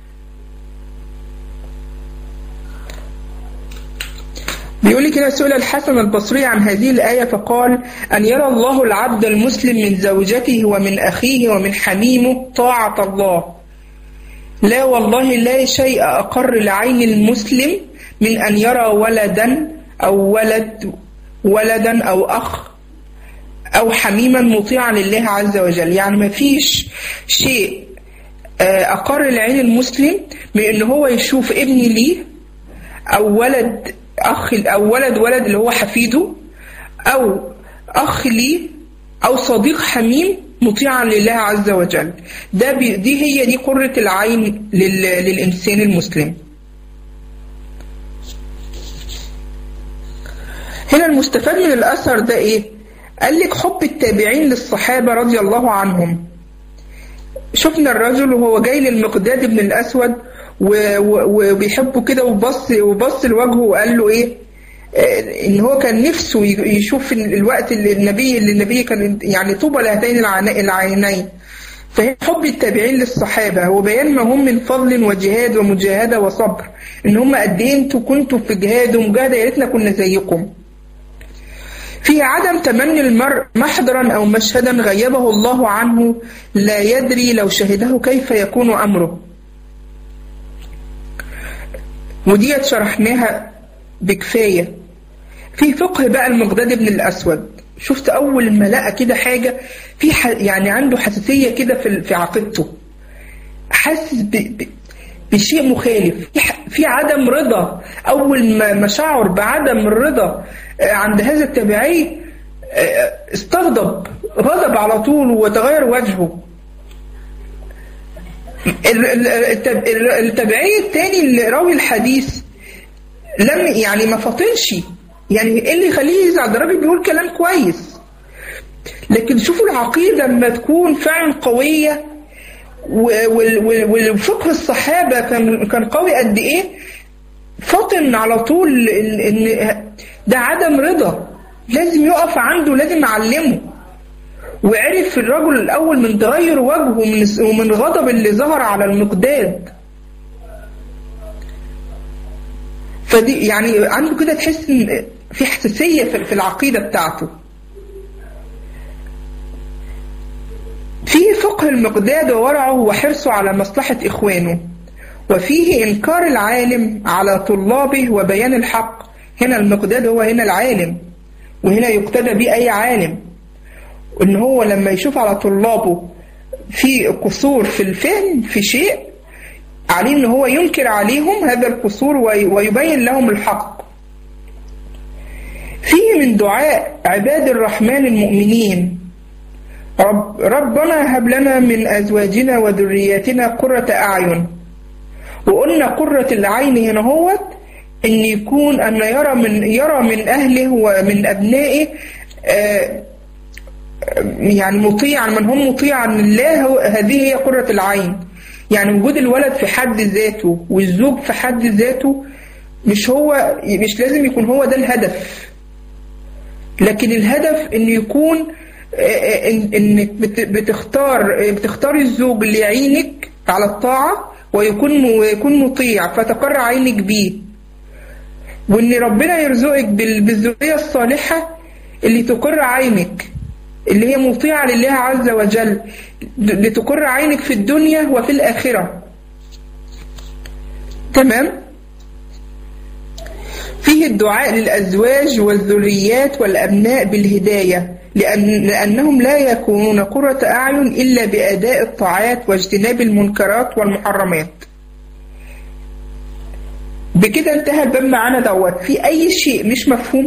بيقول لي كده سئل الحسن البصري عن هذه الآية فقال أن يرى الله العبد المسلم من زوجته ومن أخيه ومن حميمه طاعة الله لا والله لا شيء أقر لعين المسلم من أن يرى ولدا أو ولد ولدا أو أخ أو حميما مطيعا لله عز وجل يعني ما فيش شيء آه، أقر لعين المسلم من أن هو يشوف ابني ليه أو ولد أخ أو ولد ولد اللي هو حفيده أو أخ ليه أو صديق حميم مطيعا لله عز وجل ده بي دي هي دي قرة العين لل للإنسان المسلم هنا المستفاد من الأثر ده إيه؟ قال لك حب التابعين للصحابة رضي الله عنهم شفنا الرجل وهو جاي للمقداد بن الأسود و- و- وبيحبه كده وبص وبص لوجهه وقال له إيه؟ آه، إن هو كان نفسه ي- يشوف الوقت اللي النبي اللي النبي كان يعني طوبى لهاتين العين- العينين فهي حب التابعين للصحابة وبيان ما هم من فضل وجهاد ومجاهدة وصبر إن هم قد إيه أنتوا كنتوا في جهاد ومجاهدة يا ريتنا كنا زيكم في عدم تمني المرء محضرا أو مشهدا غيبه الله عنه لا يدري لو شهده كيف يكون أمره وديت شرحناها بكفاية في فقه بقى المقداد بن الأسود شفت أول ما لقى كده حاجة في ح... يعني عنده حساسية كده في في عقيدته حاسس ب... ب... بشيء مخالف في, ح... في عدم رضا أول ما ما شعر بعدم الرضا آه، عند هذا التابعي آه، استغضب غضب على طول وتغير وجهه ال- ال- التاب- ال- التابعي الثاني اللي راوي الحديث لم يعني ما فطنش يعني ايه اللي يخليه يزعل ده راجل بيقول كلام كويس لكن شوفوا العقيدة لما تكون فعلا قوية و- وال- وال- والفقه الصحابة كان كان قوي قد ايه فطن على طول ال- ان ده عدم رضا لازم يقف عنده لازم يعلمه وعرف الرجل الأول من تغير وجهه ومن ومن الغضب اللي ظهر على المقداد فدي يعني عنده كده تحس ان في حساسية في العقيدة بتاعته في فقه المقداد وورعه وحرصه على مصلحة إخوانه وفيه إنكار العالم على طلابه وبيان الحق هنا المقداد هو هنا العالم وهنا يقتدى به أي عالم إن هو لما يشوف على طلابه في قصور في الفهم في شيء عليه إن هو ينكر عليهم هذا القصور ويبين لهم الحق فيه من دعاء عباد الرحمن المؤمنين رب ربنا هب لنا من أزواجنا وذرياتنا قرة أعين وقلنا قرة العين هنا هوت ان يكون ان يرى من يرى من اهله ومن ابنائه آه يعني مطيعا من هم مطيعا لله هذه هي قرة العين يعني وجود الولد في حد ذاته والزوج في حد ذاته مش هو مش لازم يكون هو ده الهدف لكن الهدف ان يكون انك بتختار بتختار الزوج اللي يعينك على الطاعة ويكون ويكون مطيع فتقر عينك بيه وان ربنا يرزقك بالذرية الصالحة اللي تقر عينك اللي هي مطيعة لله عز وجل لتقر عينك في الدنيا وفي الآخرة تمام فيه الدعاء للأزواج والذريات والأبناء بالهداية لأن لأنهم لا يكونون قرة أعين إلا بأداء الطاعات واجتناب المنكرات والمحرمات بكده انتهى الباب معانا دوت في أي شيء مش مفهوم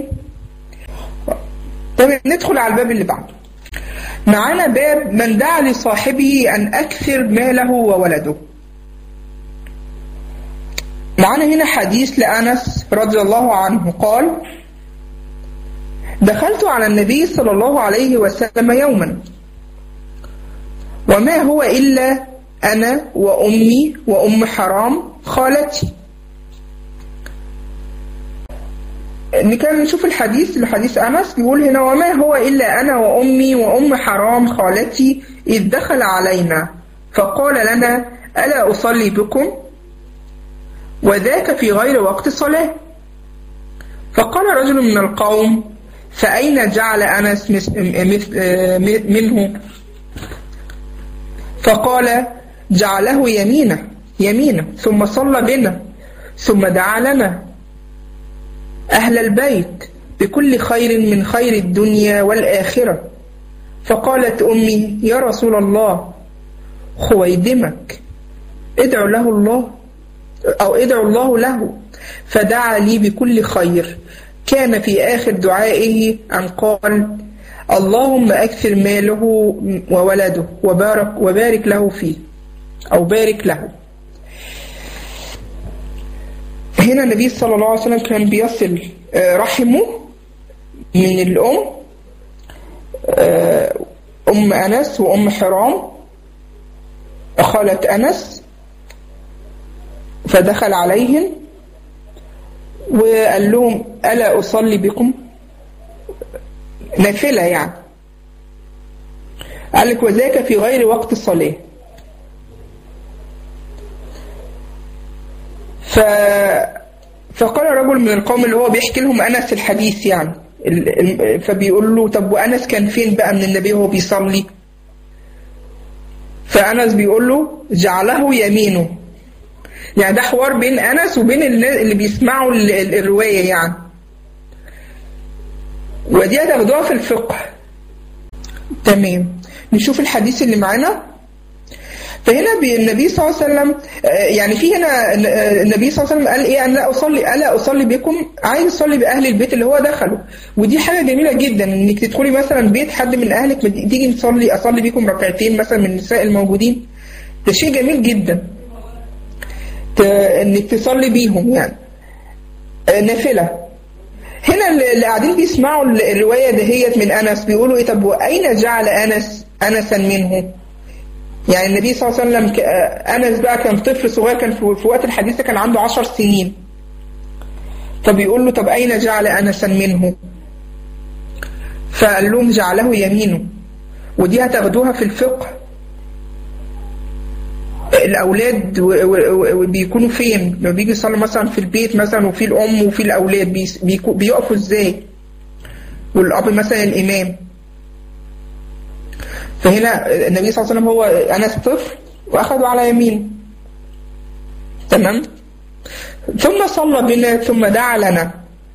طيب ندخل على الباب اللي بعده معانا باب من دعا لصاحبه أن أكثر ماله وولده معانا هنا حديث لأنس رضي الله عنه قال دخلت على النبي صلى الله عليه وسلم يوما وما هو إلا أنا وأمي وأم حرام خالتي كان نشوف الحديث لحديث أنس بيقول هنا وما هو إلا أنا وأمي وأم حرام خالتي إذ دخل علينا فقال لنا ألا أصلي بكم وذاك في غير وقت الصلاة فقال رجل من القوم فأين جعل أنس منه فقال جعله يمينه يمينه ثم صلى بنا ثم دعا لنا أهل البيت بكل خير من خير الدنيا والآخرة فقالت أمي يا رسول الله خويدمك ادعو له الله أو ادعو الله له فدعا لي بكل خير كان في آخر دعائه أن قال اللهم أكثر ماله وولده وبارك, وبارك له فيه أو بارك له هنا النبي صلى الله عليه وسلم كان بيصل رحمه من الأم أم أنس وأم حرام خالة أنس فدخل عليهم وقال لهم ألا أصلي بكم نافلة يعني قال لك وذاك في غير وقت الصلاة ف... فقال رجل من القوم اللي هو بيحكي لهم أنس الحديث يعني فبيقول له طب وأنس كان فين بقى من النبي وهو بيصلي فأنس بيقول له جعله يمينه يعني ده حوار بين أنس وبين اللي بيسمعوا الرواية يعني ودي هتاخدوها في الفقه تمام نشوف الحديث اللي معانا فهنا النبي صلى الله عليه وسلم يعني في هنا النبي صلى الله عليه وسلم قال ايه انا اصلي الا اصلي بكم عايز اصلي باهل البيت اللي هو دخله ودي حاجه جميله جدا انك تدخلي مثلا بيت حد من اهلك تيجي نصلي اصلي بكم ركعتين مثلا من النساء الموجودين ده شيء جميل جدا انك تصلي بيهم يعني نافله هنا اللي قاعدين بيسمعوا الروايه دهيت من انس بيقولوا ايه طب واين جعل انس انسا منه يعني النبي صلى الله عليه وسلم انس بقى كان طفل صغير كان في وقت الحديث كان عنده عشر سنين فبيقول له طب اين جعل انسا منه فقال لهم جعله يمينه ودي هتاخدوها في الفقه الاولاد و- و- و- بيكونوا فين لما بيجي يصلوا مثلا في البيت مثلا وفي الام وفي الاولاد بيس- بيكو- بيقفوا ازاي والاب مثلا الامام فهنا النبي صلى الله عليه وسلم هو انس طفل واخذوا على يمينه تمام ثم صلى بنا ثم دعا لنا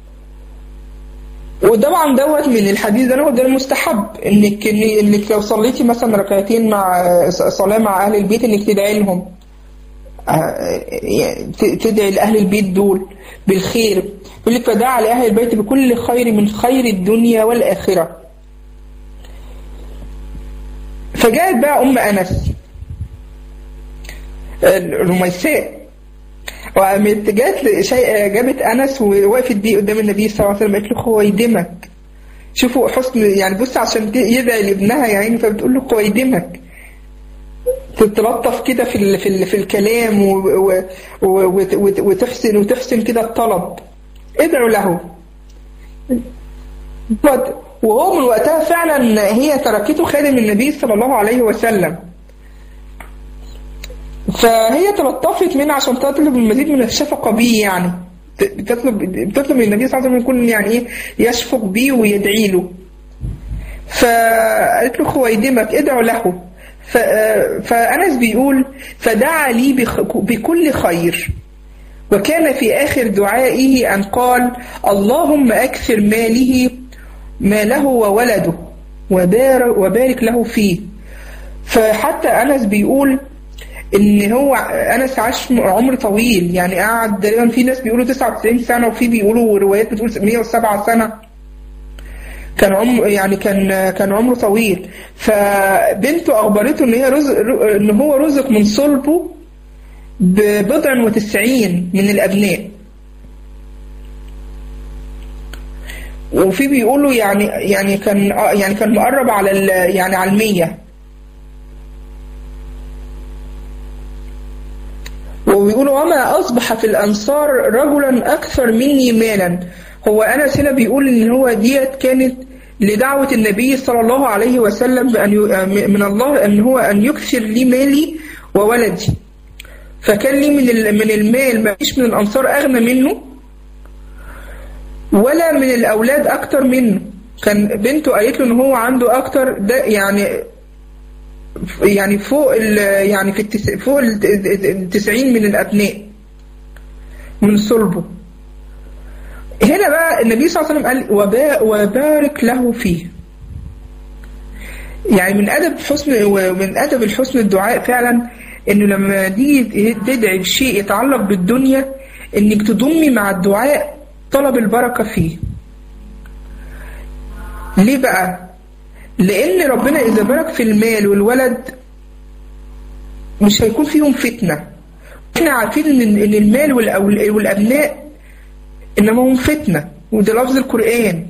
وطبعا دوت من الحديث ده ده المستحب انك انك لو صليتي مثلا ركعتين مع صلاه مع اهل البيت انك تدعي لهم آه، يعني ت- تدعي لاهل البيت دول بالخير يقول لك فدعا لاهل البيت بكل خير من خير الدنيا والاخره فجاءت بقى ام انس الرميساء وقامت جات شيء جابت انس ووقفت بيه قدام النبي صلى الله عليه وسلم قالت له خويدمك شوفوا حسن يعني بص عشان ت- يدعي لابنها يعني فبتقول له خويدمك تتلطف كده في ال في ال في الكلام و و و وت- وت- وتحسن وتحسن كده الطلب ادعوا له قد- وهو من وقتها فعلا هي تركته خادم النبي صلى الله عليه وسلم فهي تلطفت منه عشان تطلب المزيد من الشفقة بيه يعني ت- بتطلب بتطلب من النبي صلى الله عليه وسلم يكون يعني ايه يشفق بيه ويدعي له فقالت له خويدمك ادعوا له ف- فأنس بيقول فدعا لي بخ- بكل خير وكان في آخر دعائه أن قال اللهم أكثر ماله ماله وولده وبارك, وبارك له فيه فحتى أنس بيقول ان هو انس عاش عمر طويل يعني قعد تقريبا في ناس بيقولوا 99 سنه وفي بيقولوا روايات بتقول 107 سنه كان عمر يعني كان كان عمره طويل فبنته اخبرته ان هي رزق ان هو رزق من صلبه ببضع وتسعين من الابناء وفي بيقولوا يعني يعني كان آه يعني كان مقرب على ال- يعني على المية وبيقولوا وما أصبح في الأنصار رجلا أكثر مني مالا هو أنس هنا بيقول إن هو ديت كانت لدعوة النبي صلى الله عليه وسلم بأن ي- من الله أن هو أن يكثر لي مالي وولدي فكان لي من ال- من المال ما فيش من الأنصار أغنى منه ولا من الأولاد أكتر منه كان بنته قالت له إن هو عنده أكتر ده يعني يعني فوق ال يعني في التس فوق التسعين من الأبناء من صلبه هنا بقى النبي صلى الله عليه وسلم قال وبا وبارك له فيه يعني من أدب حسن ومن أدب الحسن الدعاء فعلا إنه لما تيجي تدعي بشيء يتعلق بالدنيا إنك تضمي مع الدعاء طلب البركة فيه ليه بقى؟ لأن ربنا إذا بارك في المال والولد مش هيكون فيهم فتنة احنا عارفين إن إن المال والأول- والأبناء إنما هم فتنة وده لفظ القرآن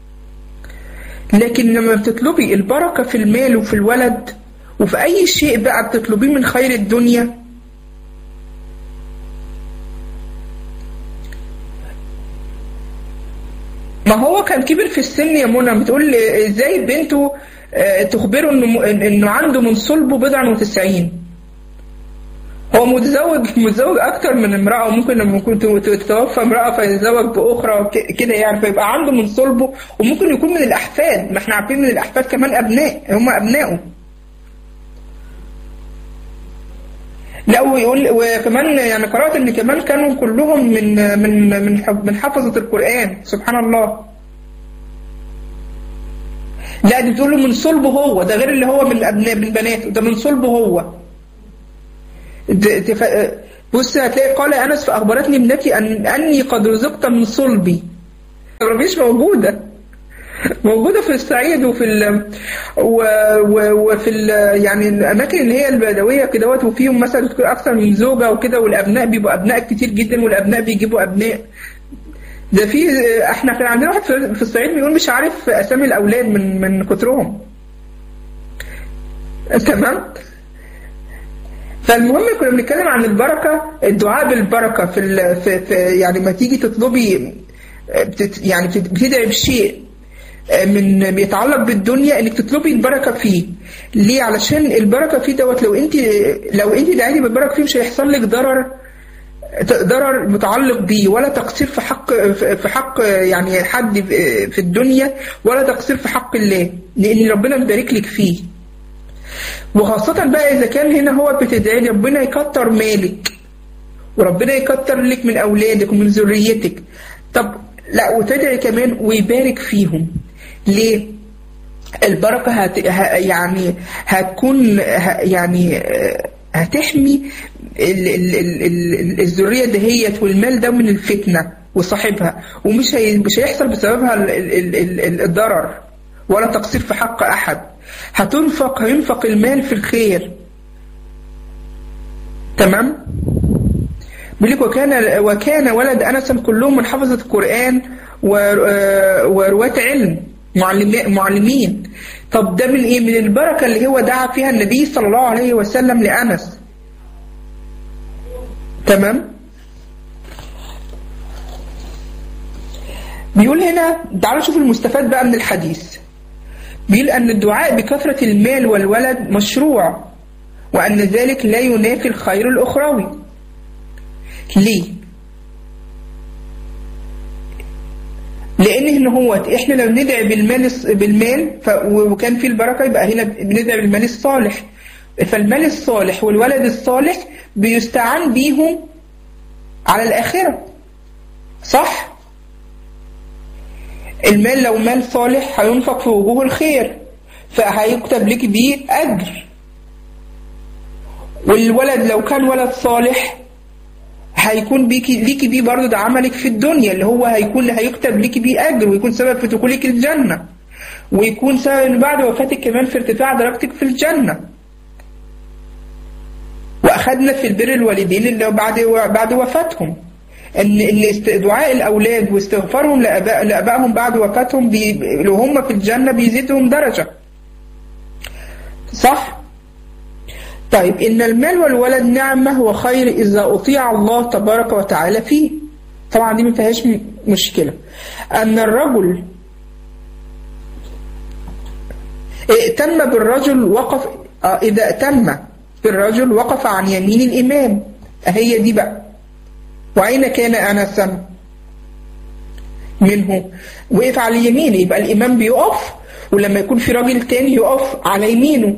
لكن لما بتطلبي البركة في المال وفي الولد وفي أي شيء بقى بتطلبيه من خير الدنيا ما هو كان كبر في السن يا منى بتقول ازاي بنته آه، تخبره انه انه عنده من صلبه بضع وتسعين هو متزوج متزوج اكتر من امراه وممكن لما يكون تتوفى امراه فيتزوج باخرى ك- كده يعني فيبقى عنده من صلبه وممكن يكون من الاحفاد ما احنا عارفين من الاحفاد كمان ابناء هم ابنائه لا ويقول وكمان يعني قرات ان كمان كانوا كلهم من من من حف- من حفظه القران سبحان الله لا دي بتقول له من صلبه هو ده غير اللي هو من الابناء من بناته ده من صلبه هو د- تف- بص هتلاقي قال انس فاخبرتني ابنتي ان اني قد رزقت من صلبي مش موجوده موجودة في الصعيد وفي ال و و وفي ال يعني الأماكن اللي هي البدوية كدهوت وفيهم مثلا بتكون أكثر من زوجة وكده والأبناء بيبقوا أبناء كتير جدا والأبناء بيجيبوا أبناء ده في احنا كان عندنا واحد في في الصعيد بيقول مش عارف أسامي الأولاد من من كترهم تمام فالمهم كنا بنتكلم عن البركة الدعاء بالبركة في, ال... في, في يعني ما تيجي تطلبي بتت... يعني بتدعي بشيء من بيتعلق بالدنيا انك تطلبي البركه فيه ليه علشان البركه فيه دوت لو انت لو انت دعيتي بالبركه فيه مش هيحصل لك ضرر ضرر متعلق بيه ولا تقصير في حق في حق يعني حد في الدنيا ولا تقصير في حق الله لان ربنا مبارك لك فيه وخاصة بقى إذا كان هنا هو بتدعي ربنا يكتر مالك وربنا يكتر لك من أولادك ومن ذريتك طب لا وتدعي كمان ويبارك فيهم ليه؟ البركة هت يعني هتكون يعني هتحمي الذرية دهيت والمال ده من الفتنة وصاحبها ومش هي مش هيحصل بسببها الضرر ولا تقصير في حق أحد هتنفق هينفق المال في الخير تمام بيقول لك وكان وكان ولد انس كلهم من حفظة القرآن ورواة علم معلمين طب ده من ايه من البركة اللي هو دعا فيها النبي صلى الله عليه وسلم لأنس تمام بيقول هنا تعالوا نشوف المستفاد بقى من الحديث بيقول أن الدعاء بكثرة المال والولد مشروع وأن ذلك لا ينافي الخير الأخروي ليه؟ لأن هنا هو إحنا لو ندعي بالمال بالمال وكان فيه البركة يبقى هنا بندعي بالمال الصالح فالمال الصالح والولد الصالح بيستعان بيهم على الآخرة صح؟ المال لو مال صالح هينفق في وجوه الخير فهيكتب لك بيه أجر والولد لو كان ولد صالح هيكون بيكي ليكي بيه برضه ده عملك في الدنيا اللي هو هيكون هيكتب ليكي بيه أجر ويكون سبب في دخولك الجنة ويكون سبب بعد وفاتك كمان في ارتفاع درجتك في الجنة وأخذنا في البر الوالدين اللي بعد بعد وفاتهم ان ان دعاء الاولاد واستغفارهم لاباء لابائهم بعد وفاتهم بي... لو هم في الجنه بيزيدهم درجه صح طيب ان المال والولد نعمه وخير اذا اطيع الله تبارك وتعالى فيه طبعا دي ما فيهاش مشكله ان الرجل ائتم بالرجل وقف اذا ائتم بالرجل وقف عن يمين الامام هي دي بقى وأين كان أنسا منه وقف على يمينه يبقى الإمام بيقف ولما يكون في راجل تاني يقف على يمينه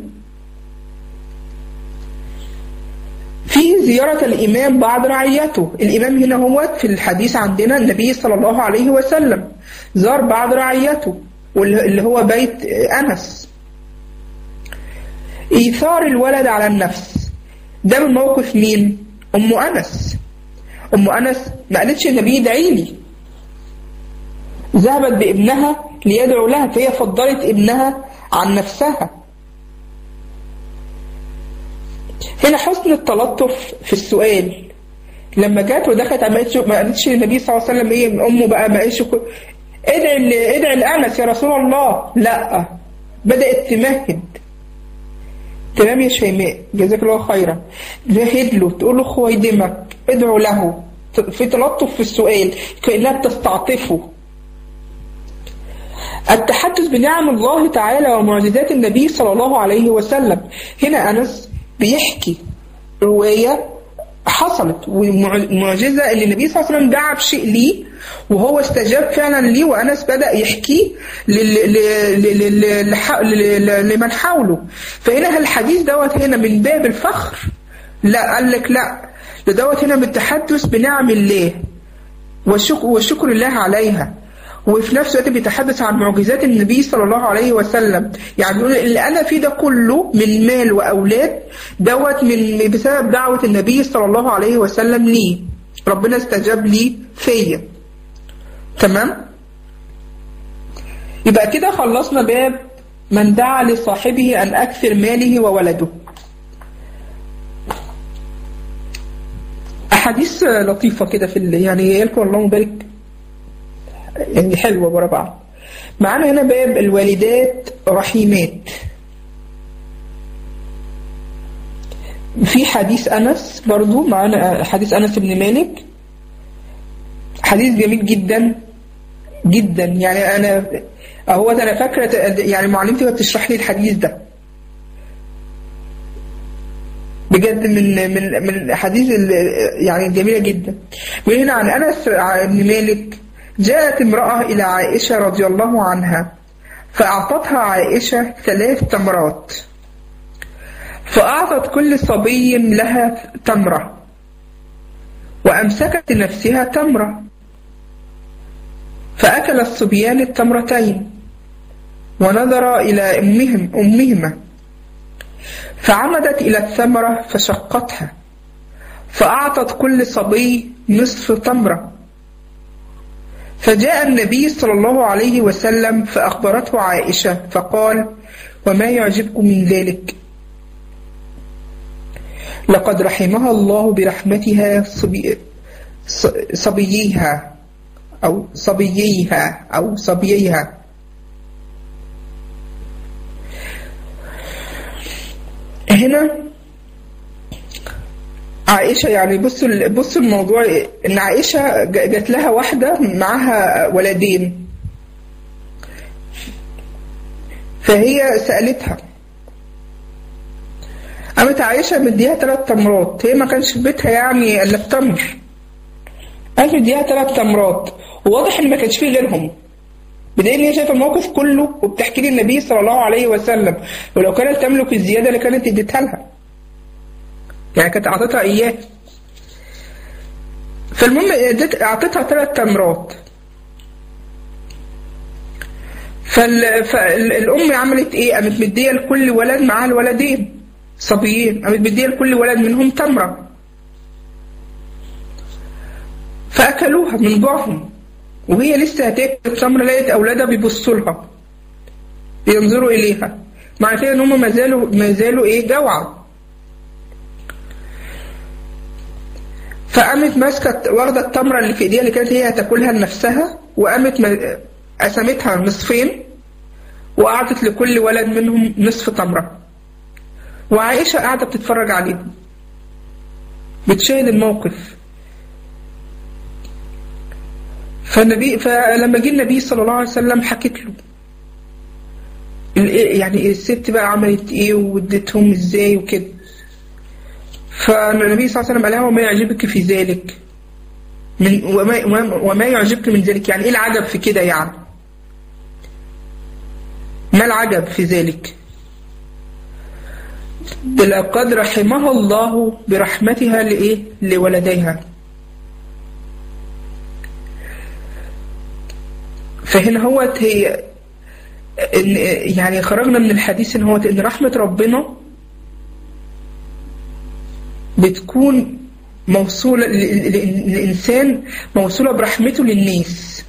في زيارة الإمام بعد رعيته الإمام هنا هو في الحديث عندنا النبي صلى الله عليه وسلم زار بعض رعيته اللي هو بيت أنس إيثار الولد على النفس ده من موقف مين؟ أم أنس أم أنس ما قالتش النبي ادعي لي ذهبت بابنها ليدعو لها فهي فضلت ابنها عن نفسها هنا حسن التلطف في السؤال لما جت ودخلت ما قالتش للنبي صلى الله عليه وسلم ايه امه بقى ما قالش ادعي ادعي لانس يا رسول الله لا بدات تمهد تمام يا شيماء جزاك الله خيرا جاهد له تقول له خويدمك ادعو له في تلطف في السؤال كأنها بتستعطفه التحدث بنعم الله تعالى ومعجزات النبي صلى الله عليه وسلم هنا أنس بيحكي رواية حصلت ومعجزة اللي النبي صلى الله عليه وسلم دعا بشيء ليه وهو استجاب فعلا ليه وأنس بدأ يحكيه لمن حوله فهنا الحديث دوت هنا من باب الفخر لا قال لك لا ده دوت هنا بالتحدث بنعم الله والشكر, والشكر الله عليها وفي نفس الوقت بيتحدث عن معجزات النبي صلى الله عليه وسلم يعني بيقول اللي انا فيه ده كله من مال واولاد دوت من بسبب دعوه النبي صلى الله عليه وسلم ليه ربنا استجاب لي فيا تمام يبقى كده خلصنا باب من دعا لصاحبه ان اكثر ماله وولده احاديث لطيفه كده في يعني هي لكم الله مبارك يعني حلوة ورا بعض معانا هنا باب الوالدات رحيمات في حديث أنس برضو معانا حديث أنس بن مالك حديث جميل جدا جدا يعني انا هو انا فاكره يعني معلمتي وهي بتشرح لي الحديث ده بجد من من من الاحاديث ال- يعني الجميله جدا وهنا عن انس بن مالك جاءت امراه الى عائشه رضي الله عنها فاعطتها عائشه ثلاث تمرات فاعطت كل صبي لها تمره وامسكت لنفسها تمره فاكل الصبيان التمرتين ونظر الى امهم امهما فعمدت إلى الثمرة فشقتها فأعطت كل صبي نصف تمرة فجاء النبي صلى الله عليه وسلم فأخبرته عائشة فقال وما يعجبكم من ذلك لقد رحمها الله برحمتها صبي ص- صبييها أو صبييها أو صبييها هنا عائشة يعني بصوا بصوا الموضوع إن عائشة ج- جات لها واحدة معاها ولدين فهي سألتها قامت عائشة مديها ثلاث تمرات هي ما كانش في بيتها يعني إلا التمر قامت مديها ثلاث تمرات وواضح إن ما كانش فيه غيرهم بدليل ان هي شايفه الموقف كله وبتحكي لي النبي صلى الله عليه وسلم ولو كانت تملك الزياده اللي كانت اديتها لها يعني كانت اعطتها اياه فالمهم اديت اعطتها ثلاث تمرات فال... فالام عملت ايه قامت مديه لكل ولد معاه الولدين صبيين قامت مديه لكل ولد منهم تمره فاكلوها من جوعهم وهي لسه هتاكل التمر لقيت اولادها بيبصوا لها بينظروا اليها مع كده ان هم ما زالوا ما زالوا ايه جوعى فقامت ماسكه واخده التمره اللي في ايديها اللي كانت هي هتاكلها لنفسها وقامت م- قسمتها نصفين وقعدت لكل ولد منهم نصف تمره وعائشه قاعده بتتفرج عليهم بتشاهد الموقف فالنبي فلما جه النبي صلى الله عليه وسلم حكت له ال- يعني الست بقى عملت ايه واديتهم ازاي وكده فالنبي صلى الله عليه وسلم قال لها وما يعجبك في ذلك من وما, وما- وما يعجبك من ذلك يعني ايه العجب في كده يعني ما العجب في ذلك لقد رحمها الله برحمتها لإيه لولديها فهنا هو هي إن يعني خرجنا من الحديث ان هو ان رحمة ربنا بتكون موصولة ل- ل- الإنسان موصولة برحمته للناس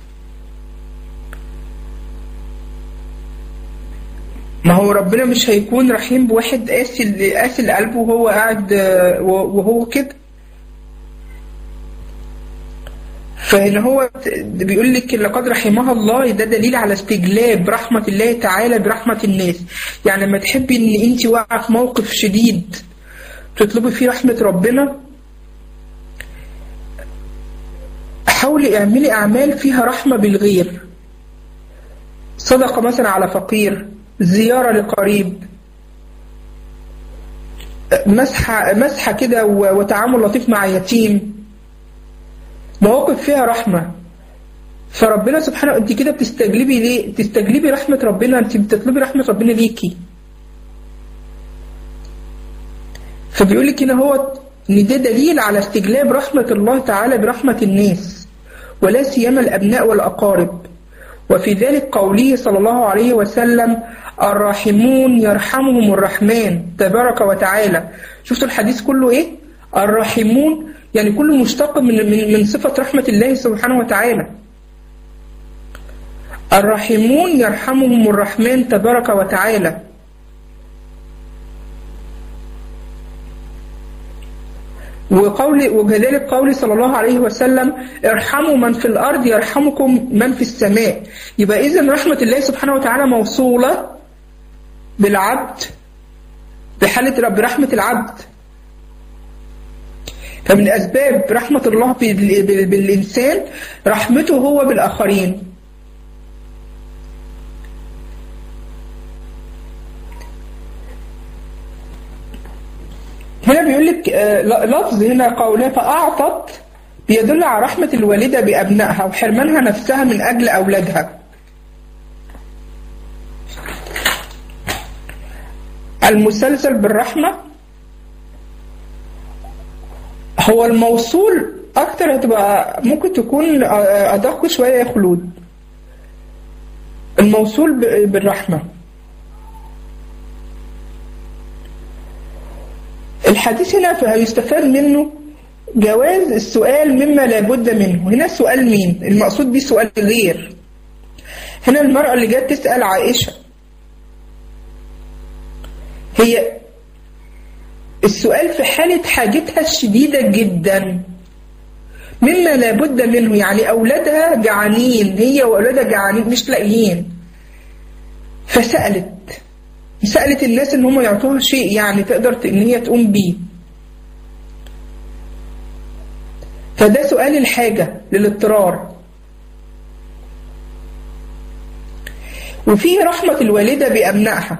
ما هو ربنا مش هيكون رحيم بواحد قاسي قاسي لقلبه وهو قاعد آه، وهو كده فهنا هو بيقول لك لقد رحمها الله ده دليل على استجلاب رحمة الله تعالى برحمة الناس يعني لما تحبي ان انت واقعة في موقف شديد تطلبي فيه رحمة ربنا حاولي اعملي اعمال فيها رحمة بالغير صدقة مثلا على فقير زيارة لقريب مسحة مسحة كده و- وتعامل لطيف مع يتيم مواقف فيها رحمة فربنا سبحانه انت كده بتستجلبي ليه تستجلبي رحمة ربنا انت بتطلبي رحمة ربنا ليكي فبيقول لك هنا هو ان ده دليل على استجلاب رحمة الله تعالى برحمة الناس ولا سيما الابناء والاقارب وفي ذلك قوله صلى الله عليه وسلم الراحمون يرحمهم الرحمن تبارك وتعالى شفتوا الحديث كله ايه الراحمون يعني كله مشتق من من من صفة رحمة الله سبحانه وتعالى الراحمون يرحمهم الرحمن تبارك وتعالى وقول وكذلك قول صلى الله عليه وسلم ارحموا من في الأرض يرحمكم من في السماء يبقى إذا رحمة الله سبحانه وتعالى موصولة بالعبد بحالة برحمة العبد فمن أسباب رحمة الله بال- بال- بالإنسان رحمته هو بالآخرين ولذلك آه، ل- لفظ هنا قولها فأعطت بيدل على رحمة الوالدة بأبنائها وحرمانها نفسها من أجل أولادها المسلسل بالرحمة هو الموصول أكتر هتبقى ممكن تكون آه، أدق شوية يا خلود الموصول ب- بالرحمة الحديث هنا هيستفاد منه جواز السؤال مما لا بد منه هنا سؤال مين المقصود بيه سؤال غير هنا المرأة اللي جت تسأل عائشة هي السؤال في حالة حاجتها الشديدة جدا مما لا بد منه يعني أولادها جعانين هي وأولادها جعانين مش لاقيين فسألت سألت الناس إن هم يعطوها شيء يعني تقدر ت- إن هي تقوم بيه فده سؤال الحاجة للاضطرار وفيه رحمة الوالدة بأبنائها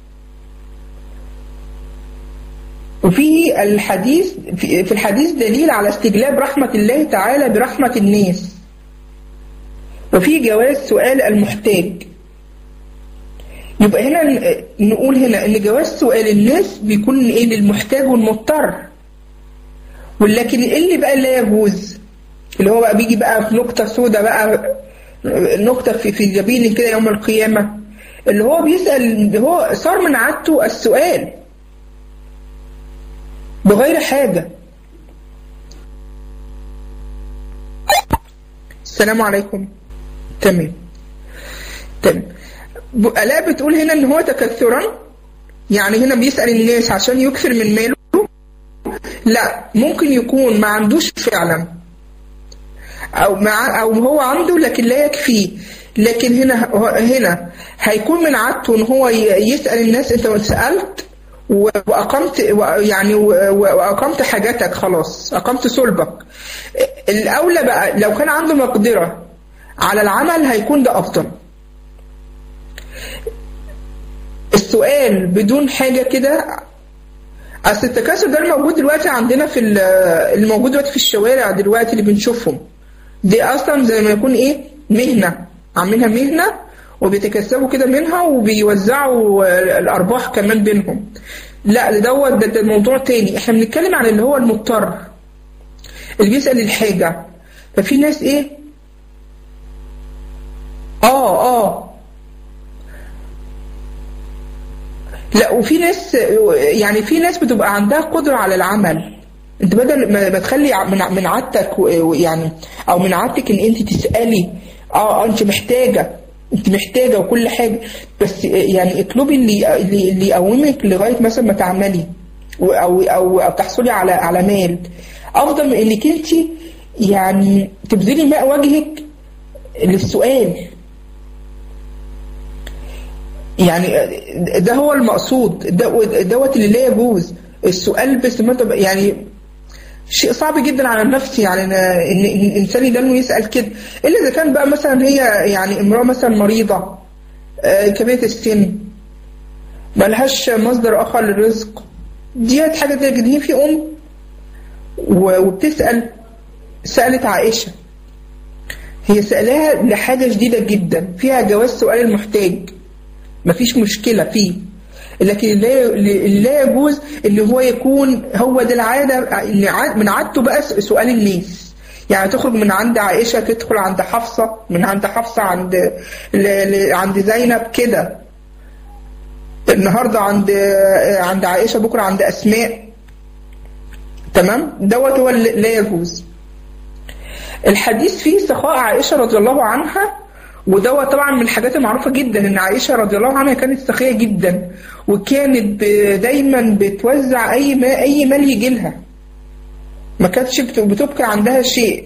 وفيه الحديث في في الحديث دليل على استجلاب رحمة الله تعالى برحمة الناس وفي جواز سؤال المحتاج يبقى هنا ن- نقول هنا ان جواز سؤال الناس بيكون ايه للمحتاج والمضطر ولكن ايه اللي بقى لا يجوز اللي هو بقى بيجي بقى في نقطة سودة بقى نقطة في في جبين كده يوم القيامة اللي هو بيسأل اللي هو صار من عادته السؤال بغير حاجة السلام عليكم تمام تمام ب- آلاء بتقول هنا ان هو تكثرا يعني هنا بيسأل الناس عشان يكثر من ماله لا ممكن يكون ما عندوش فعلا او مع او هو عنده لكن لا يكفيه لكن هنا هنا هيكون من عادته ان هو ي- يسأل الناس انت سألت و- واقمت و- يعني و- و- واقمت حاجاتك خلاص اقمت صلبك الاولى بقى لو كان عنده مقدرة على العمل هيكون ده افضل السؤال بدون حاجة كده اصل التكاثر ده الموجود دلوقتي عندنا في ال- الموجود دلوقتي في الشوارع دلوقتي اللي بنشوفهم دي اصلا زي ما يكون ايه مهنة عاملينها مهنة وبيتكسبوا كده منها وبيوزعوا الارباح كمان بينهم لا ده دوت ده, ده موضوع تاني احنا بنتكلم عن اللي هو المضطر اللي بيسأل الحاجة ففي ناس ايه اه اه لا وفي ناس يعني في ناس بتبقى عندها قدرة على العمل انت بدل ما ما تخلي ع- من من عادتك و- و- يعني او من عادتك ان انت تسألي اه انت محتاجة انت محتاجة وكل حاجة بس يعني اطلبي اللي اللي اللي يقومك لغاية مثلا ما تعملي و- او او او تحصلي على على مال افضل من انك انت يعني تبذلي ماء وجهك للسؤال يعني ده هو المقصود ده دوت اللي لا يجوز السؤال باستمرار يعني شيء صعب جدا على النفس يعني ان ان إن الانسان يدنه يسال كده الا اذا كان بقى مثلا هي يعني امراه مثلا مريضه آه، كبيره السن ملهاش مصدر اخر للرزق ديت حاجه زي كده هي في ام و- وبتسال سالت عائشه هي سألها لحاجة جديدة جدا فيها جواز سؤال المحتاج مفيش مشكلة فيه لكن لا لا يجوز ان هو يكون هو ده العاده إن عاد- من عادته بقى س- سؤال الناس يعني تخرج من عند عائشه تدخل عند حفصه من عند حفصه عند ل... ل... عند زينب كده النهارده عند عند عائشه بكره عند اسماء تمام دوت هو اللي لا يجوز الحديث فيه سخاء عائشه رضي الله عنها ودوت طبعا من الحاجات المعروفة جدا ان عائشة رضي الله عنها كانت سخية جدا وكانت ب- دايما بتوزع اي ما اي مال يجي لها ما كانتش بت- بتبقى عندها شيء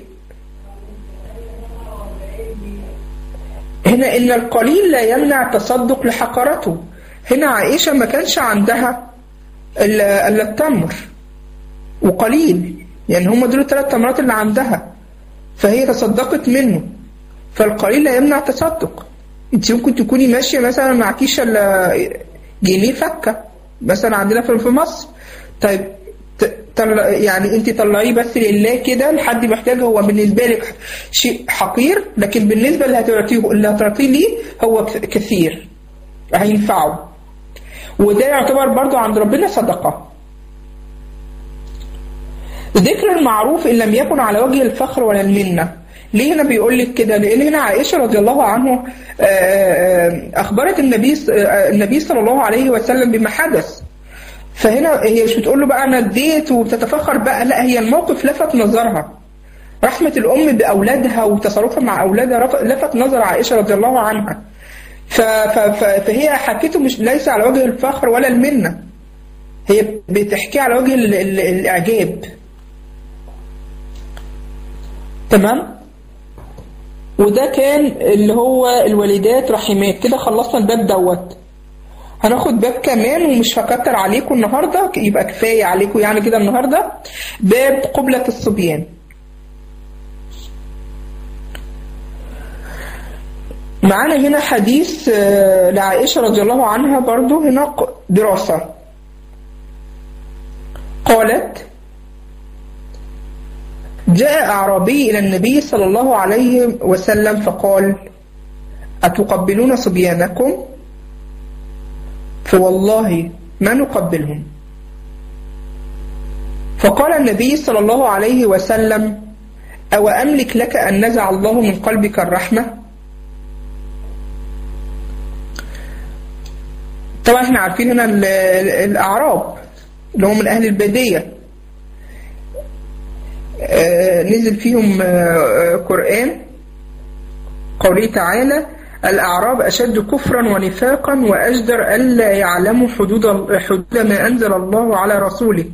هنا ان القليل لا يمنع التصدق لحقرته هنا عائشة ما كانش عندها الا إلا التمر وقليل يعني هم دول الثلاث تمرات اللي عندها فهي تصدقت منه فالقليل لا يمنع التصدق انت ممكن تكوني ماشيه مثلا معكيش الا جنيه فكه مثلا عندنا في في مصر طيب ت- طل... يعني انت طلعيه بس لله كده لحد محتاج هو بالنسبه لك شيء حقير لكن بالنسبه اللي هتعطيه اللي هتعطيه ليه هو ك- كثير هينفعه وده يعتبر برضو عند ربنا صدقه ذكر المعروف ان لم يكن على وجه الفخر ولا المنه ليه هنا بيقول لك كده لان هنا عائشه رضي الله عنه آه، آه، اخبرت النبي س- آه، النبي صلى الله عليه وسلم بما حدث فهنا هي مش بتقول له بقى انا اديت وبتتفخر بقى لا هي الموقف لفت نظرها رحمة الأم بأولادها وتصرفها مع أولادها رف- لفت نظر عائشة رضي الله عنها ف- ف- ف- فهي حكيته مش ليس على وجه الفخر ولا المنة هي بتحكي على وجه ال- ال- الإعجاب تمام وده كان اللي هو الوالدات رحمات كده خلصنا الباب دوت هناخد باب كمان ومش هكتر عليكم النهارده يبقى كفايه عليكم يعني كده النهارده باب قبلة الصبيان معانا هنا حديث آه، لعائشة رضي الله عنها برضو هنا ق- دراسة قالت جاء أعرابي إلى النبي صلى الله عليه وسلم فقال أتقبلون صبيانكم فوالله ما نقبلهم فقال النبي صلى الله عليه وسلم أو أملك لك أن نزع الله من قلبك الرحمة طبعا احنا عارفين هنا ال- ال- الأعراب اللي هم من أهل البادية آه، نزل فيهم آه، آه، قرآن قوله تعالى الأعراب أشد كفرا ونفاقا وأجدر ألا يعلموا حدود حدود ما أنزل الله على رسوله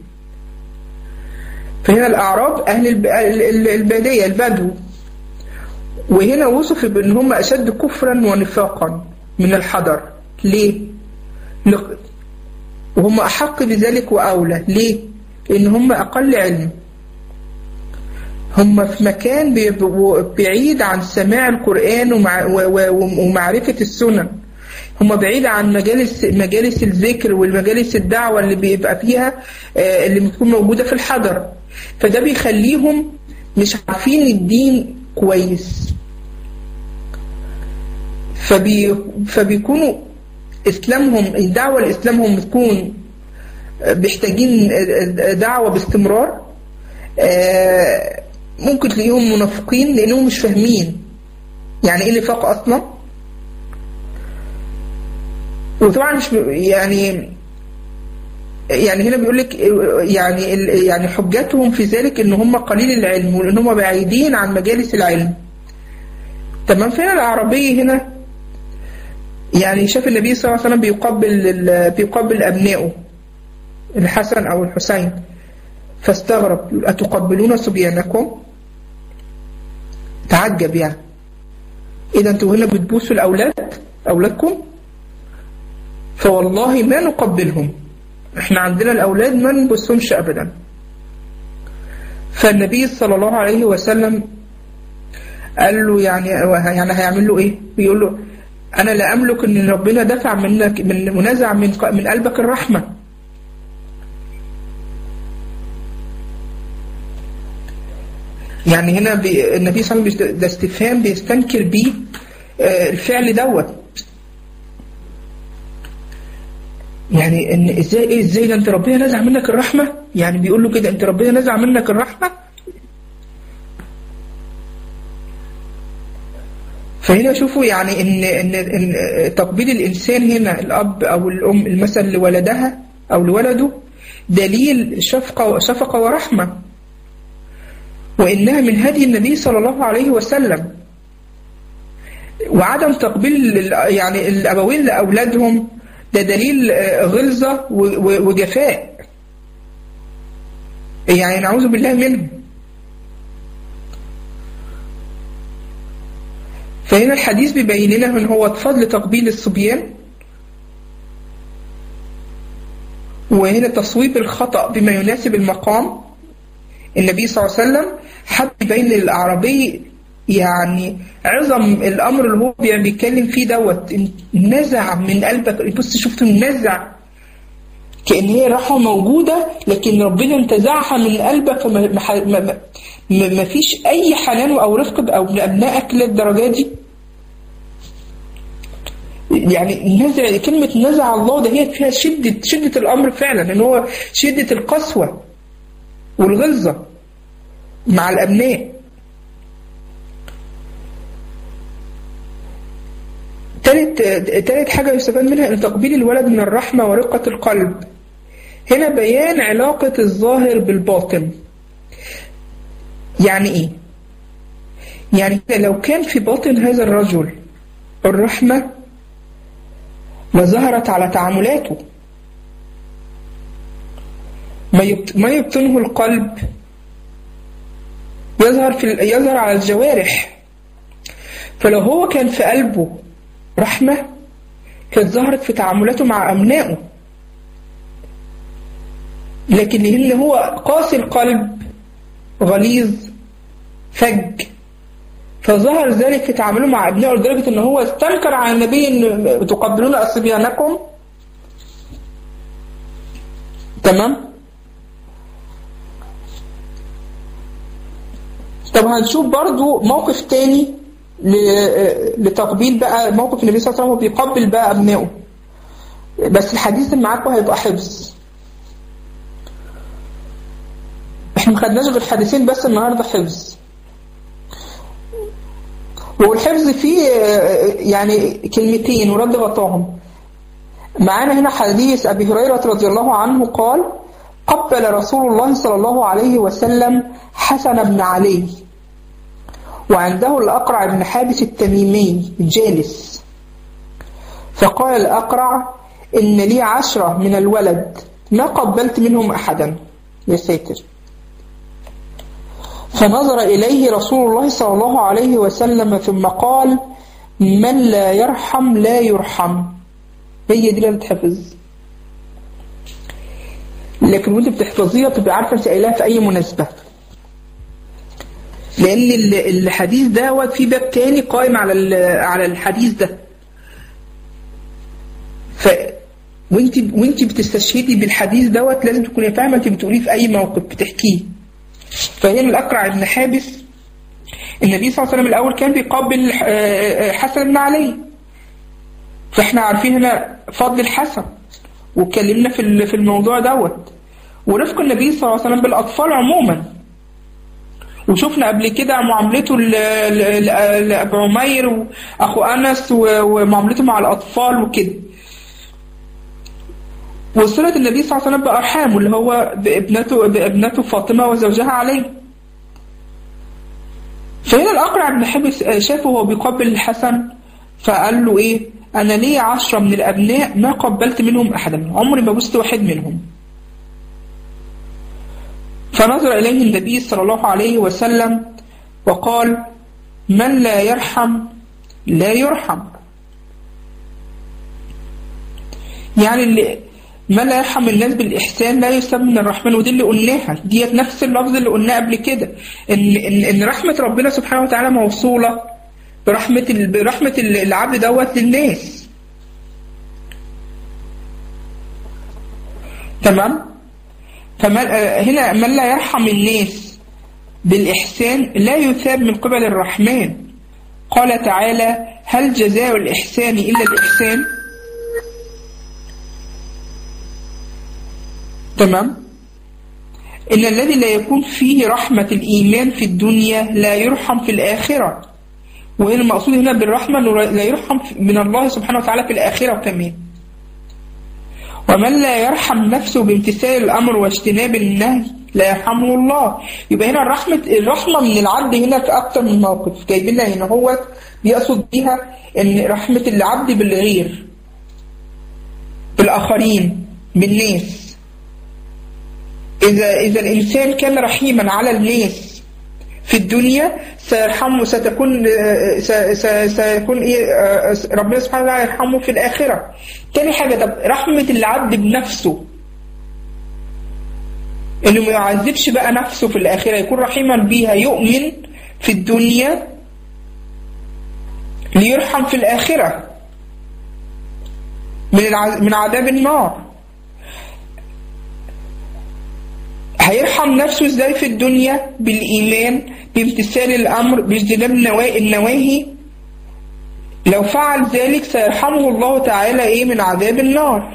فهنا الأعراب أهل الب- ال- ال- البادية البدو وهنا وصف بأن هم أشد كفرا ونفاقا من الحضر ليه؟ لق- وهم أحق بذلك وأولى ليه؟ لأن هم أقل علم هم في مكان بيبقوا بعيد عن سماع القرآن ومع و- و- ومعرفة السنن هم بعيد عن مجالس مجالس الذكر والمجالس الدعوة اللي بيبقى فيها آه، اللي بتكون موجودة في الحضر فده بيخليهم مش عارفين الدين كويس فبي فبيكونوا اسلامهم الدعوة لاسلامهم بتكون محتاجين دعوة باستمرار آه، ممكن تلاقيهم منافقين لانهم مش فاهمين يعني ايه نفاق اصلا وطبعا مش يعني يعني هنا بيقول لك يعني ال- يعني حجتهم في ذلك ان هم قليل العلم وان هم بعيدين عن مجالس العلم تمام فهنا العربي هنا يعني شاف النبي صلى الله عليه وسلم بيقبل ال- بيقبل ابنائه الحسن او الحسين فاستغرب يقول أتقبلون صبيانكم تعجب يعني إذا أنتوا هنا بتبوسوا الأولاد أولادكم فوالله ما نقبلهم احنا عندنا الأولاد ما نبوسهمش أبدا فالنبي صلى الله عليه وسلم قال له يعني يعني هيعمل له ايه بيقول له انا لا املك ان ربنا دفع منك من ونزع من ق- من قلبك الرحمه يعني هنا بي النبي صلى الله عليه وسلم ده استفهام بيستنكر بيه آه، الفعل دوت يعني ان ازاي ايه ازاي ده انت ربنا نزع منك الرحمه يعني بيقول له كده انت ربنا نزع منك الرحمه فهنا شوفوا يعني ان ان ان تقبيل الانسان هنا الاب او الام المثل لولدها او لولده دليل شفقه شفقه ورحمه وإنها من هدي النبي صلى الله عليه وسلم وعدم تقبيل ال- يعني الأبوين لأولادهم ده دليل آه، غلظة و- و- وجفاء يعني نعوذ بالله منه فهنا الحديث بيبين لنا من هو فضل تقبيل الصبيان وهنا تصويب الخطأ بما يناسب المقام النبي صلى الله عليه وسلم حب يبين للأعرابي يعني عظم الأمر اللي هو بيتكلم فيه دوت نزع من قلبك بص شفتوا النزع كأن هي الرحمة موجودة لكن ربنا انتزعها من قلبك فما ما ما ما ما فيش أي حنان أو رفق أو بأبنائك للدرجة دي يعني نزع كلمة نزع الله ده هي فيها شدة شدة الأمر فعلا إن هو شدة القسوة والغلظة مع الأبناء تالت تالت حاجة يستفاد منها إن تقبيل الولد من الرحمة ورقة القلب هنا بيان علاقة الظاهر بالباطن يعني إيه؟ يعني لو كان في باطن هذا الرجل الرحمة وظهرت على تعاملاته ما يبط- ما يبطنه القلب يظهر في ال- يظهر على الجوارح فلو هو كان في قلبه رحمة كانت ظهرت في تعاملاته مع أبنائه لكن لأن هو قاسي القلب غليظ فج فظهر ذلك في تعامله مع أبنائه لدرجة إن هو استنكر على النبي إن تقبلون أصبيانكم تمام طب هنشوف برضو موقف تاني ل- لتقبيل بقى موقف النبي صلى الله عليه وسلم بيقبل بقى أبنائه بس الحديث اللي معاكم هيبقى حفظ احنا ما خدناش غير حديثين بس النهارده حفظ والحفظ فيه آه، يعني كلمتين ورد غطاهم معانا هنا حديث أبي هريرة رضي الله عنه قال قبل رسول الله صلى الله عليه وسلم حسن بن علي وعنده الأقرع بن حابس التميمي جالس فقال الأقرع إن لي عشرة من الولد ما قبلت منهم أحدا يا ساتر فنظر إليه رسول الله صلى الله عليه وسلم ثم قال من لا يرحم لا يرحم هي دي اللي بتحفظ لكن وانت بتحفظيها تبقى عارفه انت قايلاها في اي مناسبه لان ال- الحديث دوت في باب تاني قائم على ال- على الحديث ده ف وانت وانت بتستشهدي بالحديث دوت لازم تكوني فاهمه انت بتقوليه في اي موقف بتحكيه فهنا الاقرع بن حابس النبي صلى الله عليه وسلم الاول كان بيقابل آه، آه، حسن بن علي فاحنا عارفين هنا فضل الحسن واتكلمنا في ال- في الموضوع دوت ورفق النبي صلى الله عليه وسلم بالاطفال عموما وشفنا قبل كده معاملته ل- ل- ل- لأبو عمير وأخو أنس و- ومعاملته مع الأطفال وكده وصلة النبي صلى الله عليه وسلم بأرحامه اللي هو بابنته بابنته فاطمة وزوجها علي فهنا الأقرع بن حبس شافه وهو بيقبل الحسن فقال له إيه أنا لي عشرة من الأبناء ما قبلت منهم أحدا عمري ما بست واحد منهم فنظر إليه النبي صلى الله عليه وسلم وقال من لا يرحم لا يرحم يعني اللي من لا يرحم الناس بالإحسان لا يسمى من الرحمن ودي اللي قلناها ديت نفس اللفظ اللي قلناه قبل كده إن, إن, إن رحمة ربنا سبحانه وتعالى موصولة برحمة ال- برحمة ال- العبد دوت للناس تمام فمن آه، هنا من لا يرحم الناس بالإحسان لا يثاب من قبل الرحمن قال تعالى هل جزاء الإحسان إلا الإحسان تمام إن الذي لا يكون فيه رحمة الإيمان في الدنيا لا يرحم في الآخرة وهنا المقصود هنا بالرحمة أنه لا يرحم من الله سبحانه وتعالى في الآخرة كمان ومن لا يرحم نفسه بامتثال الأمر واجتناب النهي لا يرحمه الله يبقى هنا الرحمة الرحمة من العبد هنا في أكتر من موقف جايبين لنا هنا هو بيقصد بيها إن رحمة العبد بالغير بالآخرين بالناس إذا إذا الإنسان كان رحيما على الناس في الدنيا سيرحمه ستكون س- س- سيكون إيه آه، ربنا سبحانه وتعالى يرحمه في الآخرة. تاني حاجة طب رحمة العبد بنفسه إنه ما يعذبش بقى نفسه في الآخرة يكون رحيما بيها يؤمن في الدنيا ليرحم في الآخرة من الع- من عذاب النار. هيرحم نفسه ازاي في الدنيا بالإيمان بامتثال الأمر باجتناب النوا- النواهي لو فعل ذلك سيرحمه الله تعالى ايه من عذاب النار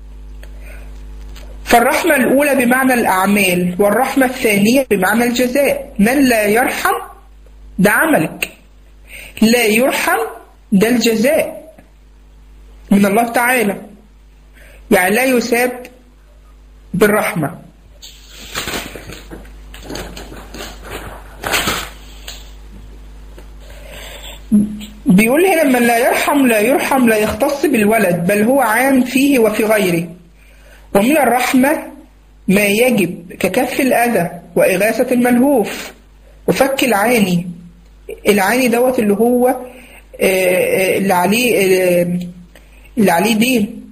فالرحمة الأولى بمعنى الأعمال والرحمة الثانية بمعنى الجزاء من لا يرحم ده عملك لا يرحم ده الجزاء من الله تعالى يعني لا يساب بالرحمة بيقول هنا من لا يرحم لا يرحم لا يختص بالولد بل هو عام فيه وفي غيره ومن الرحمة ما يجب ككف الأذى وإغاثة الملهوف وفك العاني العاني دوت اللي هو آه، آه، اللي عليه آه، اللي عليه دين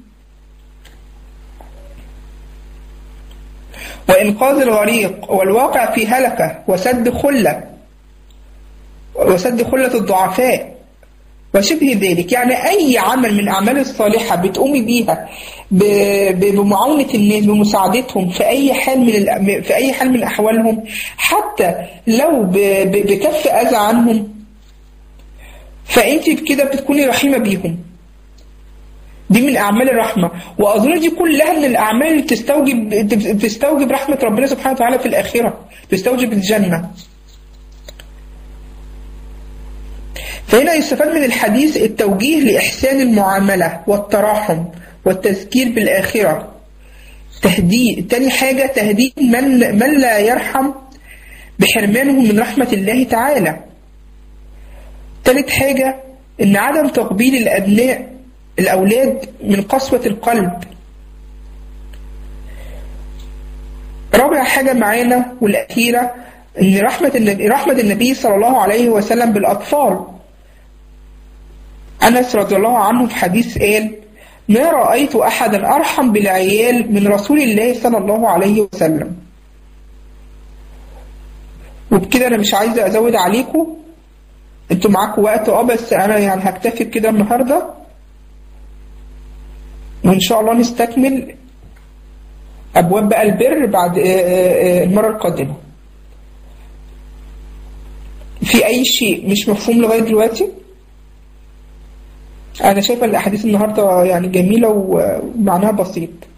وإنقاذ الغريق والواقع في هلكة وسد خلة وسد خلة الضعفاء وشبه ذلك يعني أي عمل من الأعمال الصالحة بتقومي بيها ب- ب- بمعاونة الناس بمساعدتهم في أي حال من الأ- في أي حال من أحوالهم حتى لو ب- ب- بكف أذى عنهم فأنت كده بتكوني رحيمة بيهم دي من أعمال الرحمة وأظن دي كلها من الأعمال اللي بتستوجب بتستوجب رحمة ربنا سبحانه وتعالى في الآخرة بتستوجب الجنة فهنا يستفاد من الحديث التوجيه لإحسان المعاملة والتراحم والتذكير بالآخرة تهديد تاني حاجة تهديد من, من لا يرحم بحرمانه من رحمة الله تعالى تالت حاجة إن عدم تقبيل الأبناء الأولاد من قسوة القلب رابع حاجة معانا والأخيرة إن رحمة النبي, رحمة النبي صلى الله عليه وسلم بالأطفال أنس رضي الله عنه في حديث قال ما رأيت أحدا أرحم بالعيال من رسول الله صلى الله عليه وسلم وبكده أنا مش عايزة أزود عليكم انتوا معاكم وقت اه بس أنا يعني هكتفي بكده النهاردة وإن شاء الله نستكمل أبواب بقى البر بعد آه، آه، آه، المرة القادمة في أي شيء مش مفهوم لغاية دلوقتي أنا شايفة الأحاديث النهاردة يعني جميلة ومعناها بسيط